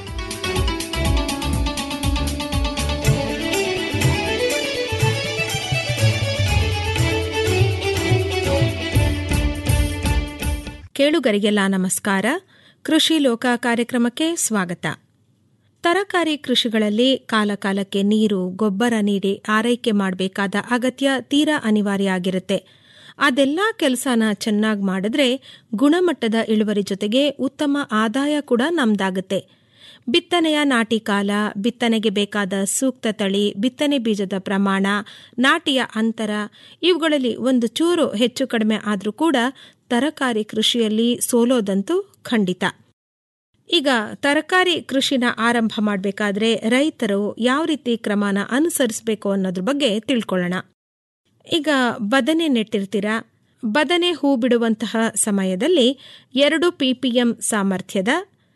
ಕೇಳುಗರಿಗೆಲ್ಲ ನಮಸ್ಕಾರ ಕೃಷಿ ಲೋಕ ಕಾರ್ಯಕ್ರಮಕ್ಕೆ ಸ್ವಾಗತ ತರಕಾರಿ ಕೃಷಿಗಳಲ್ಲಿ ಕಾಲಕಾಲಕ್ಕೆ ನೀರು ಗೊಬ್ಬರ ನೀಡಿ ಆರೈಕೆ ಮಾಡಬೇಕಾದ ಅಗತ್ಯ ತೀರಾ ಅನಿವಾರ್ಯ ಆಗಿರುತ್ತೆ ಅದೆಲ್ಲ ಕೆಲಸನ ಚೆನ್ನಾಗಿ ಮಾಡಿದ್ರೆ ಗುಣಮಟ್ಟದ ಇಳುವರಿ ಜೊತೆಗೆ ಉತ್ತಮ ಆದಾಯ ಕೂಡ ನಮ್ದಾಗುತ್ತೆ ಬಿತ್ತನೆಯ ನಾಟಿ ಕಾಲ ಬಿತ್ತನೆಗೆ ಬೇಕಾದ ಸೂಕ್ತ ತಳಿ ಬಿತ್ತನೆ ಬೀಜದ ಪ್ರಮಾಣ ನಾಟಿಯ ಅಂತರ ಇವುಗಳಲ್ಲಿ ಒಂದು ಚೂರು ಹೆಚ್ಚು ಕಡಿಮೆ ಆದರೂ ಕೂಡ ತರಕಾರಿ ಕೃಷಿಯಲ್ಲಿ ಸೋಲೋದಂತೂ ಖಂಡಿತ ಈಗ ತರಕಾರಿ ಕೃಷಿನ ಆರಂಭ ಮಾಡಬೇಕಾದ್ರೆ ರೈತರು ಯಾವ ರೀತಿ ಕ್ರಮನ ಅನುಸರಿಸಬೇಕು ಅನ್ನೋದ್ರ ಬಗ್ಗೆ ತಿಳ್ಕೊಳ್ಳೋಣ ಈಗ ಬದನೆ ನೆಟ್ಟಿರ್ತೀರಾ ಬದನೆ ಹೂ ಬಿಡುವಂತಹ ಸಮಯದಲ್ಲಿ ಎರಡು ಪಿಪಿಎಂ ಸಾಮರ್ಥ್ಯದ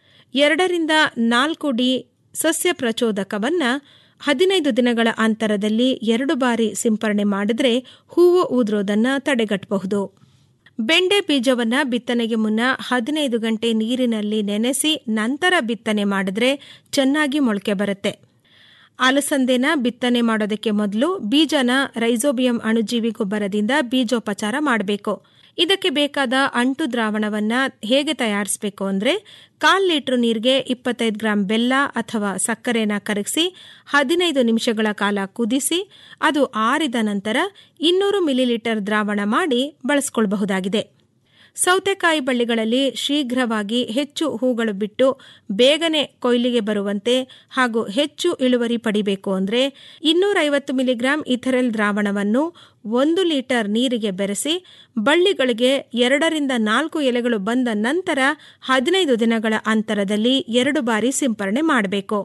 ಎರಡರಿಂದ ನಾಲ್ಕು ಡಿ ಸಸ್ಯ ಪ್ರಚೋದಕವನ್ನು ಹದಿನೈದು ದಿನಗಳ ಅಂತರದಲ್ಲಿ ಎರಡು ಬಾರಿ ಸಿಂಪರಣೆ ಮಾಡಿದ್ರೆ ಹೂವು ಉದುರೋದನ್ನು ತಡೆಗಟ್ಟಬಹುದು ಬೆಂಡೆ ಬೀಜವನ್ನ ಬಿತ್ತನೆಗೆ ಮುನ್ನ ಹದಿನೈದು ಗಂಟೆ ನೀರಿನಲ್ಲಿ ನೆನೆಸಿ ನಂತರ ಬಿತ್ತನೆ ಮಾಡಿದ್ರೆ ಚೆನ್ನಾಗಿ ಮೊಳಕೆ ಬರುತ್ತೆ ಅಲಸಂದೆನ ಬಿತ್ತನೆ ಮಾಡೋದಕ್ಕೆ ಮೊದಲು ಬೀಜನ ರೈಸೋಬಿಯಂ ಅಣುಜೀವಿ ಗೊಬ್ಬರದಿಂದ ಬೀಜೋಪಚಾರ ಮಾಡಬೇಕು ಇದಕ್ಕೆ ಬೇಕಾದ ಅಂಟು ದ್ರಾವಣವನ್ನ ಹೇಗೆ ತಯಾರಿಸಬೇಕು ಅಂದ್ರೆ ಕಾಲ್ ಲೀಟರ್ ನೀರಿಗೆ ಇಪ್ಪತ್ತೈದು ಗ್ರಾಂ ಬೆಲ್ಲ ಅಥವಾ ಸಕ್ಕರೆನ ಕರಗಿಸಿ ಹದಿನೈದು ನಿಮಿಷಗಳ ಕಾಲ ಕುದಿಸಿ ಅದು ಆರಿದ ನಂತರ ಇನ್ನೂರು ಮಿಲಿಲೀಟರ್ ದ್ರಾವಣ ಮಾಡಿ ಬಳಸ್ಕೊಳ್ಬಹುದಾಗಿದೆ ಸೌತೆಕಾಯಿ ಬಳ್ಳಿಗಳಲ್ಲಿ ಶೀಘ್ರವಾಗಿ ಹೆಚ್ಚು ಹೂಗಳು ಬಿಟ್ಟು ಬೇಗನೆ ಕೊಯ್ಲಿಗೆ ಬರುವಂತೆ ಹಾಗೂ ಹೆಚ್ಚು ಇಳುವರಿ ಪಡಿಬೇಕು ಅಂದರೆ ಇನ್ನೂರೈವತ್ತು ಮಿಲಿಗ್ರಾಂ ಇಥರೆಲ್ ದ್ರಾವಣವನ್ನು ಒಂದು ಲೀಟರ್ ನೀರಿಗೆ ಬೆರೆಸಿ ಬಳ್ಳಿಗಳಿಗೆ ಎರಡರಿಂದ ನಾಲ್ಕು ಎಲೆಗಳು ಬಂದ ನಂತರ ಹದಿನೈದು ದಿನಗಳ ಅಂತರದಲ್ಲಿ ಎರಡು ಬಾರಿ ಸಿಂಪರಣೆ ಮಾಡಬೇಕು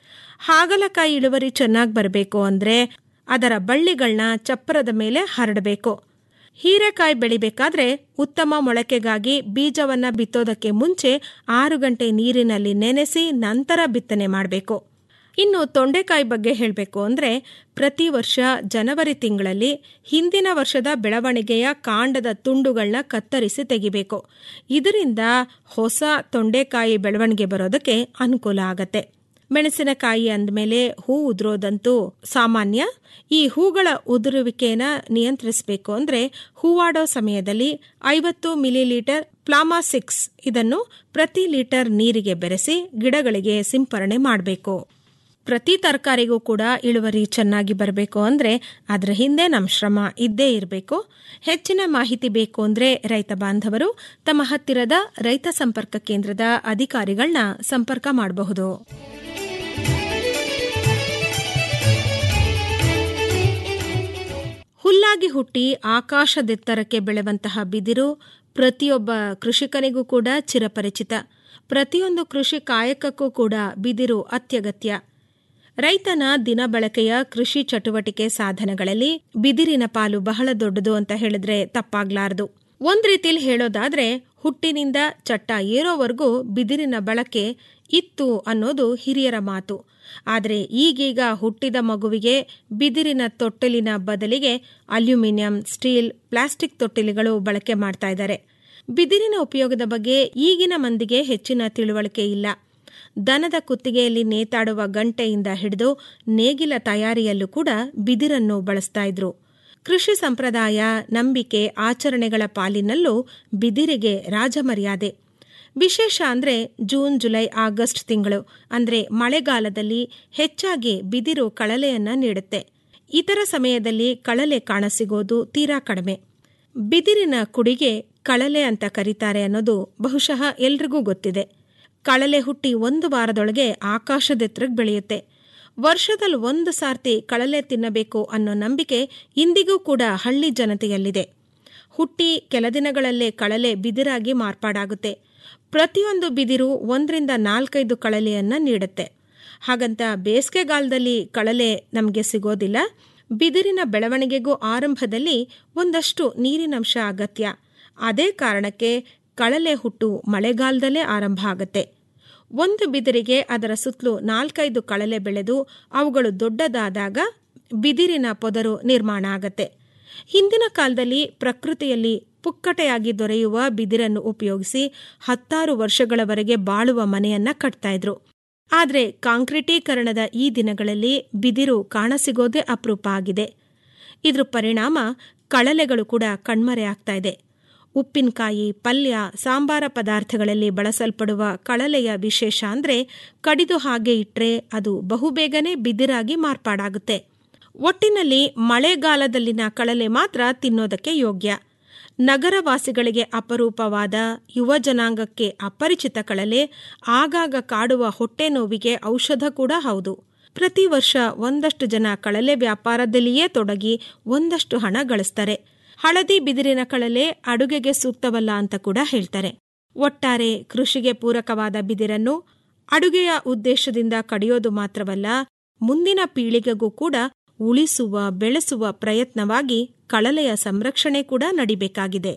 ಹಾಗಲಕಾಯಿ ಇಳುವರಿ ಚೆನ್ನಾಗಿ ಬರಬೇಕು ಅಂದರೆ ಅದರ ಬಳ್ಳಿಗಳನ್ನ ಚಪ್ಪರದ ಮೇಲೆ ಹರಡಬೇಕು ಹೀರೆಕಾಯಿ ಬೆಳಿಬೇಕಾದ್ರೆ ಉತ್ತಮ ಮೊಳಕೆಗಾಗಿ ಬೀಜವನ್ನ ಬಿತ್ತೋದಕ್ಕೆ ಮುಂಚೆ ಆರು ಗಂಟೆ ನೀರಿನಲ್ಲಿ ನೆನೆಸಿ ನಂತರ ಬಿತ್ತನೆ ಮಾಡಬೇಕು ಇನ್ನು ತೊಂಡೆಕಾಯಿ ಬಗ್ಗೆ ಹೇಳಬೇಕು ಅಂದರೆ ಪ್ರತಿ ವರ್ಷ ಜನವರಿ ತಿಂಗಳಲ್ಲಿ ಹಿಂದಿನ ವರ್ಷದ ಬೆಳವಣಿಗೆಯ ಕಾಂಡದ ತುಂಡುಗಳನ್ನ ಕತ್ತರಿಸಿ ತೆಗಿಬೇಕು ಇದರಿಂದ ಹೊಸ ತೊಂಡೆಕಾಯಿ ಬೆಳವಣಿಗೆ ಬರೋದಕ್ಕೆ ಅನುಕೂಲ ಆಗತ್ತೆ ಮೆಣಸಿನಕಾಯಿ ಅಂದಮೇಲೆ ಹೂ ಉದುರೋದಂತೂ ಸಾಮಾನ್ಯ ಈ ಹೂಗಳ ಉದುರುವಿಕೆನ ನಿಯಂತ್ರಿಸಬೇಕು ಅಂದರೆ ಹೂವಾಡೋ ಸಮಯದಲ್ಲಿ ಐವತ್ತು ಮಿಲಿಲೀಟರ್ ಪ್ಲಾಮಾಸಿಕ್ಸ್ ಇದನ್ನು ಪ್ರತಿ ಲೀಟರ್ ನೀರಿಗೆ ಬೆರೆಸಿ ಗಿಡಗಳಿಗೆ ಸಿಂಪರಣೆ ಮಾಡಬೇಕು ಪ್ರತಿ ತರಕಾರಿಗೂ ಕೂಡ ಇಳುವರಿ ಚೆನ್ನಾಗಿ ಬರಬೇಕು ಅಂದರೆ ಅದರ ಹಿಂದೆ ನಮ್ಮ ಶ್ರಮ ಇದ್ದೇ ಇರಬೇಕು ಹೆಚ್ಚಿನ ಮಾಹಿತಿ ಬೇಕು ಅಂದರೆ ರೈತ ಬಾಂಧವರು ತಮ್ಮ ಹತ್ತಿರದ ರೈತ ಸಂಪರ್ಕ ಕೇಂದ್ರದ ಅಧಿಕಾರಿಗಳನ್ನ ಸಂಪರ್ಕ ಮಾಡಬಹುದು ಹುಲ್ಲಾಗಿ ಹುಟ್ಟಿ ಆಕಾಶದೆತ್ತರಕ್ಕೆ ಬೆಳೆವಂತಹ ಬಿದಿರು ಪ್ರತಿಯೊಬ್ಬ ಕೃಷಿಕನಿಗೂ ಕೂಡ ಚಿರಪರಿಚಿತ ಪ್ರತಿಯೊಂದು ಕೃಷಿ ಕಾಯಕಕ್ಕೂ ಕೂಡ ಬಿದಿರು ಅತ್ಯಗತ್ಯ ರೈತನ ದಿನ ಬಳಕೆಯ ಕೃಷಿ ಚಟುವಟಿಕೆ ಸಾಧನಗಳಲ್ಲಿ ಬಿದಿರಿನ ಪಾಲು ಬಹಳ ದೊಡ್ಡದು ಅಂತ ಹೇಳಿದ್ರೆ ತಪ್ಪಾಗ್ಲಾರದು ಒಂದ್ ರೀತಿಲಿ ಹೇಳೋದಾದ್ರೆ ಹುಟ್ಟಿನಿಂದ ಚಟ್ಟ ಏರೋವರೆಗೂ ಬಿದಿರಿನ ಬಳಕೆ ಇತ್ತು ಅನ್ನೋದು ಹಿರಿಯರ ಮಾತು ಆದರೆ ಈಗೀಗ ಹುಟ್ಟಿದ ಮಗುವಿಗೆ ಬಿದಿರಿನ ತೊಟ್ಟಿಲಿನ ಬದಲಿಗೆ ಅಲ್ಯೂಮಿನಿಯಂ ಸ್ಟೀಲ್ ಪ್ಲಾಸ್ಟಿಕ್ ತೊಟ್ಟಿಲಿಗಳು ಬಳಕೆ ಮಾಡ್ತಾ ಇದ್ದಾರೆ ಬಿದಿರಿನ ಉಪಯೋಗದ ಬಗ್ಗೆ ಈಗಿನ ಮಂದಿಗೆ ಹೆಚ್ಚಿನ ತಿಳುವಳಿಕೆ ಇಲ್ಲ ದನದ ಕುತ್ತಿಗೆಯಲ್ಲಿ ನೇತಾಡುವ ಗಂಟೆಯಿಂದ ಹಿಡಿದು ನೇಗಿಲ ತಯಾರಿಯಲ್ಲೂ ಕೂಡ ಬಿದಿರನ್ನು ಬಳಸ್ತಾ ಇದ್ರು ಕೃಷಿ ಸಂಪ್ರದಾಯ ನಂಬಿಕೆ ಆಚರಣೆಗಳ ಪಾಲಿನಲ್ಲೂ ಬಿದಿರಿಗೆ ರಾಜಮರ್ಯಾದೆ ವಿಶೇಷ ಅಂದರೆ ಜೂನ್ ಜುಲೈ ಆಗಸ್ಟ್ ತಿಂಗಳು ಅಂದರೆ ಮಳೆಗಾಲದಲ್ಲಿ ಹೆಚ್ಚಾಗಿ ಬಿದಿರು ಕಳಲೆಯನ್ನ ನೀಡುತ್ತೆ ಇತರ ಸಮಯದಲ್ಲಿ ಕಳಲೆ ಕಾಣಸಿಗೋದು ತೀರಾ ಕಡಿಮೆ ಬಿದಿರಿನ ಕುಡಿಗೆ ಕಳಲೆ ಅಂತ ಕರೀತಾರೆ ಅನ್ನೋದು ಬಹುಶಃ ಎಲ್ರಿಗೂ ಗೊತ್ತಿದೆ ಕಳಲೆ ಹುಟ್ಟಿ ಒಂದು ವಾರದೊಳಗೆ ಆಕಾಶದೆತ್ತರಕ್ಕೆ ಬೆಳೆಯುತ್ತೆ ವರ್ಷದಲ್ಲಿ ಒಂದು ಸಾರ್ತಿ ಕಳಲೆ ತಿನ್ನಬೇಕು ಅನ್ನೋ ನಂಬಿಕೆ ಇಂದಿಗೂ ಕೂಡ ಹಳ್ಳಿ ಜನತೆಯಲ್ಲಿದೆ ಹುಟ್ಟಿ ಕೆಲ ದಿನಗಳಲ್ಲೇ ಕಳಲೆ ಬಿದಿರಾಗಿ ಮಾರ್ಪಾಡಾಗುತ್ತೆ ಪ್ರತಿಯೊಂದು ಬಿದಿರು ಒಂದರಿಂದ ನಾಲ್ಕೈದು ಕಳಲೆಯನ್ನ ನೀಡುತ್ತೆ ಹಾಗಂತ ಬೇಸಿಗೆಗಾಲದಲ್ಲಿ ಕಳಲೆ ನಮಗೆ ಸಿಗೋದಿಲ್ಲ ಬಿದಿರಿನ ಬೆಳವಣಿಗೆಗೂ ಆರಂಭದಲ್ಲಿ ಒಂದಷ್ಟು ನೀರಿನಂಶ ಅಗತ್ಯ ಅದೇ ಕಾರಣಕ್ಕೆ ಕಳಲೆ ಹುಟ್ಟು ಮಳೆಗಾಲದಲ್ಲೇ ಆರಂಭ ಆಗುತ್ತೆ ಒಂದು ಬಿದಿರಿಗೆ ಅದರ ಸುತ್ತಲೂ ನಾಲ್ಕೈದು ಕಳಲೆ ಬೆಳೆದು ಅವುಗಳು ದೊಡ್ಡದಾದಾಗ ಬಿದಿರಿನ ಪೊದರು ನಿರ್ಮಾಣ ಆಗತ್ತೆ ಹಿಂದಿನ ಕಾಲದಲ್ಲಿ ಪ್ರಕೃತಿಯಲ್ಲಿ ಪುಕ್ಕಟೆಯಾಗಿ ದೊರೆಯುವ ಬಿದಿರನ್ನು ಉಪಯೋಗಿಸಿ ಹತ್ತಾರು ವರ್ಷಗಳವರೆಗೆ ಬಾಳುವ ಮನೆಯನ್ನ ಕಟ್ತಾ ಇದ್ರು ಆದರೆ ಕಾಂಕ್ರೀಟೀಕರಣದ ಈ ದಿನಗಳಲ್ಲಿ ಬಿದಿರು ಕಾಣಸಿಗೋದೇ ಅಪರೂಪ ಆಗಿದೆ ಇದ್ರ ಪರಿಣಾಮ ಕಳಲೆಗಳು ಕೂಡ ಕಣ್ಮರೆ ಆಗ್ತಾ ಇದೆ ಉಪ್ಪಿನಕಾಯಿ ಪಲ್ಯ ಸಾಂಬಾರ ಪದಾರ್ಥಗಳಲ್ಲಿ ಬಳಸಲ್ಪಡುವ ಕಳಲೆಯ ವಿಶೇಷ ಅಂದರೆ ಕಡಿದು ಹಾಗೆ ಇಟ್ಟರೆ ಅದು ಬಹುಬೇಗನೆ ಬಿದಿರಾಗಿ ಮಾರ್ಪಾಡಾಗುತ್ತೆ ಒಟ್ಟಿನಲ್ಲಿ ಮಳೆಗಾಲದಲ್ಲಿನ ಕಳಲೆ ಮಾತ್ರ ತಿನ್ನೋದಕ್ಕೆ ಯೋಗ್ಯ ನಗರವಾಸಿಗಳಿಗೆ ಅಪರೂಪವಾದ ಯುವ ಜನಾಂಗಕ್ಕೆ ಅಪರಿಚಿತ ಕಳಲೆ ಆಗಾಗ ಕಾಡುವ ಹೊಟ್ಟೆ ನೋವಿಗೆ ಔಷಧ ಕೂಡ ಹೌದು ಪ್ರತಿ ವರ್ಷ ಒಂದಷ್ಟು ಜನ ಕಳಲೆ ವ್ಯಾಪಾರದಲ್ಲಿಯೇ ತೊಡಗಿ ಒಂದಷ್ಟು ಹಣ ಗಳಿಸ್ತಾರೆ ಹಳದಿ ಬಿದಿರಿನ ಕಳಲೆ ಅಡುಗೆಗೆ ಸೂಕ್ತವಲ್ಲ ಅಂತ ಕೂಡ ಹೇಳ್ತಾರೆ ಒಟ್ಟಾರೆ ಕೃಷಿಗೆ ಪೂರಕವಾದ ಬಿದಿರನ್ನು ಅಡುಗೆಯ ಉದ್ದೇಶದಿಂದ ಕಡಿಯೋದು ಮಾತ್ರವಲ್ಲ ಮುಂದಿನ ಪೀಳಿಗೆಗೂ ಕೂಡ ಉಳಿಸುವ ಬೆಳೆಸುವ ಪ್ರಯತ್ನವಾಗಿ ಕಳಲೆಯ ಸಂರಕ್ಷಣೆ ಕೂಡ ನಡಿಬೇಕಾಗಿದೆ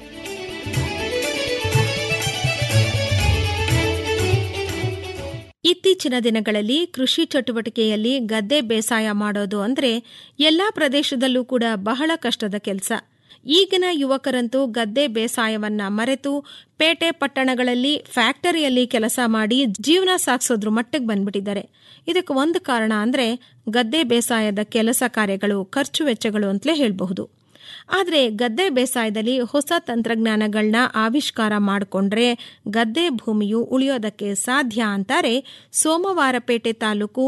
ಇತ್ತೀಚಿನ ದಿನಗಳಲ್ಲಿ ಕೃಷಿ ಚಟುವಟಿಕೆಯಲ್ಲಿ ಗದ್ದೆ ಬೇಸಾಯ ಮಾಡೋದು ಅಂದ್ರೆ ಎಲ್ಲಾ ಪ್ರದೇಶದಲ್ಲೂ ಕೂಡ ಬಹಳ ಕಷ್ಟದ ಕೆಲಸ ಈಗಿನ ಯುವಕರಂತೂ ಗದ್ದೆ ಬೇಸಾಯವನ್ನ ಮರೆತು ಪೇಟೆ ಪಟ್ಟಣಗಳಲ್ಲಿ ಫ್ಯಾಕ್ಟರಿಯಲ್ಲಿ ಕೆಲಸ ಮಾಡಿ ಜೀವನ ಸಾಗಿಸೋದ್ರ ಮಟ್ಟಿಗೆ ಬಂದ್ಬಿಟ್ಟಿದ್ದಾರೆ ಇದಕ್ಕೆ ಒಂದು ಕಾರಣ ಅಂದ್ರೆ ಗದ್ದೆ ಬೇಸಾಯದ ಕೆಲಸ ಕಾರ್ಯಗಳು ಖರ್ಚು ವೆಚ್ಚಗಳು ಅಂತಲೇ ಹೇಳಬಹುದು ಆದರೆ ಗದ್ದೆ ಬೇಸಾಯದಲ್ಲಿ ಹೊಸ ತಂತ್ರಜ್ಞಾನಗಳನ್ನ ಆವಿಷ್ಕಾರ ಮಾಡಿಕೊಂಡ್ರೆ ಗದ್ದೆ ಭೂಮಿಯು ಉಳಿಯೋದಕ್ಕೆ ಸಾಧ್ಯ ಅಂತಾರೆ ಸೋಮವಾರಪೇಟೆ ತಾಲೂಕು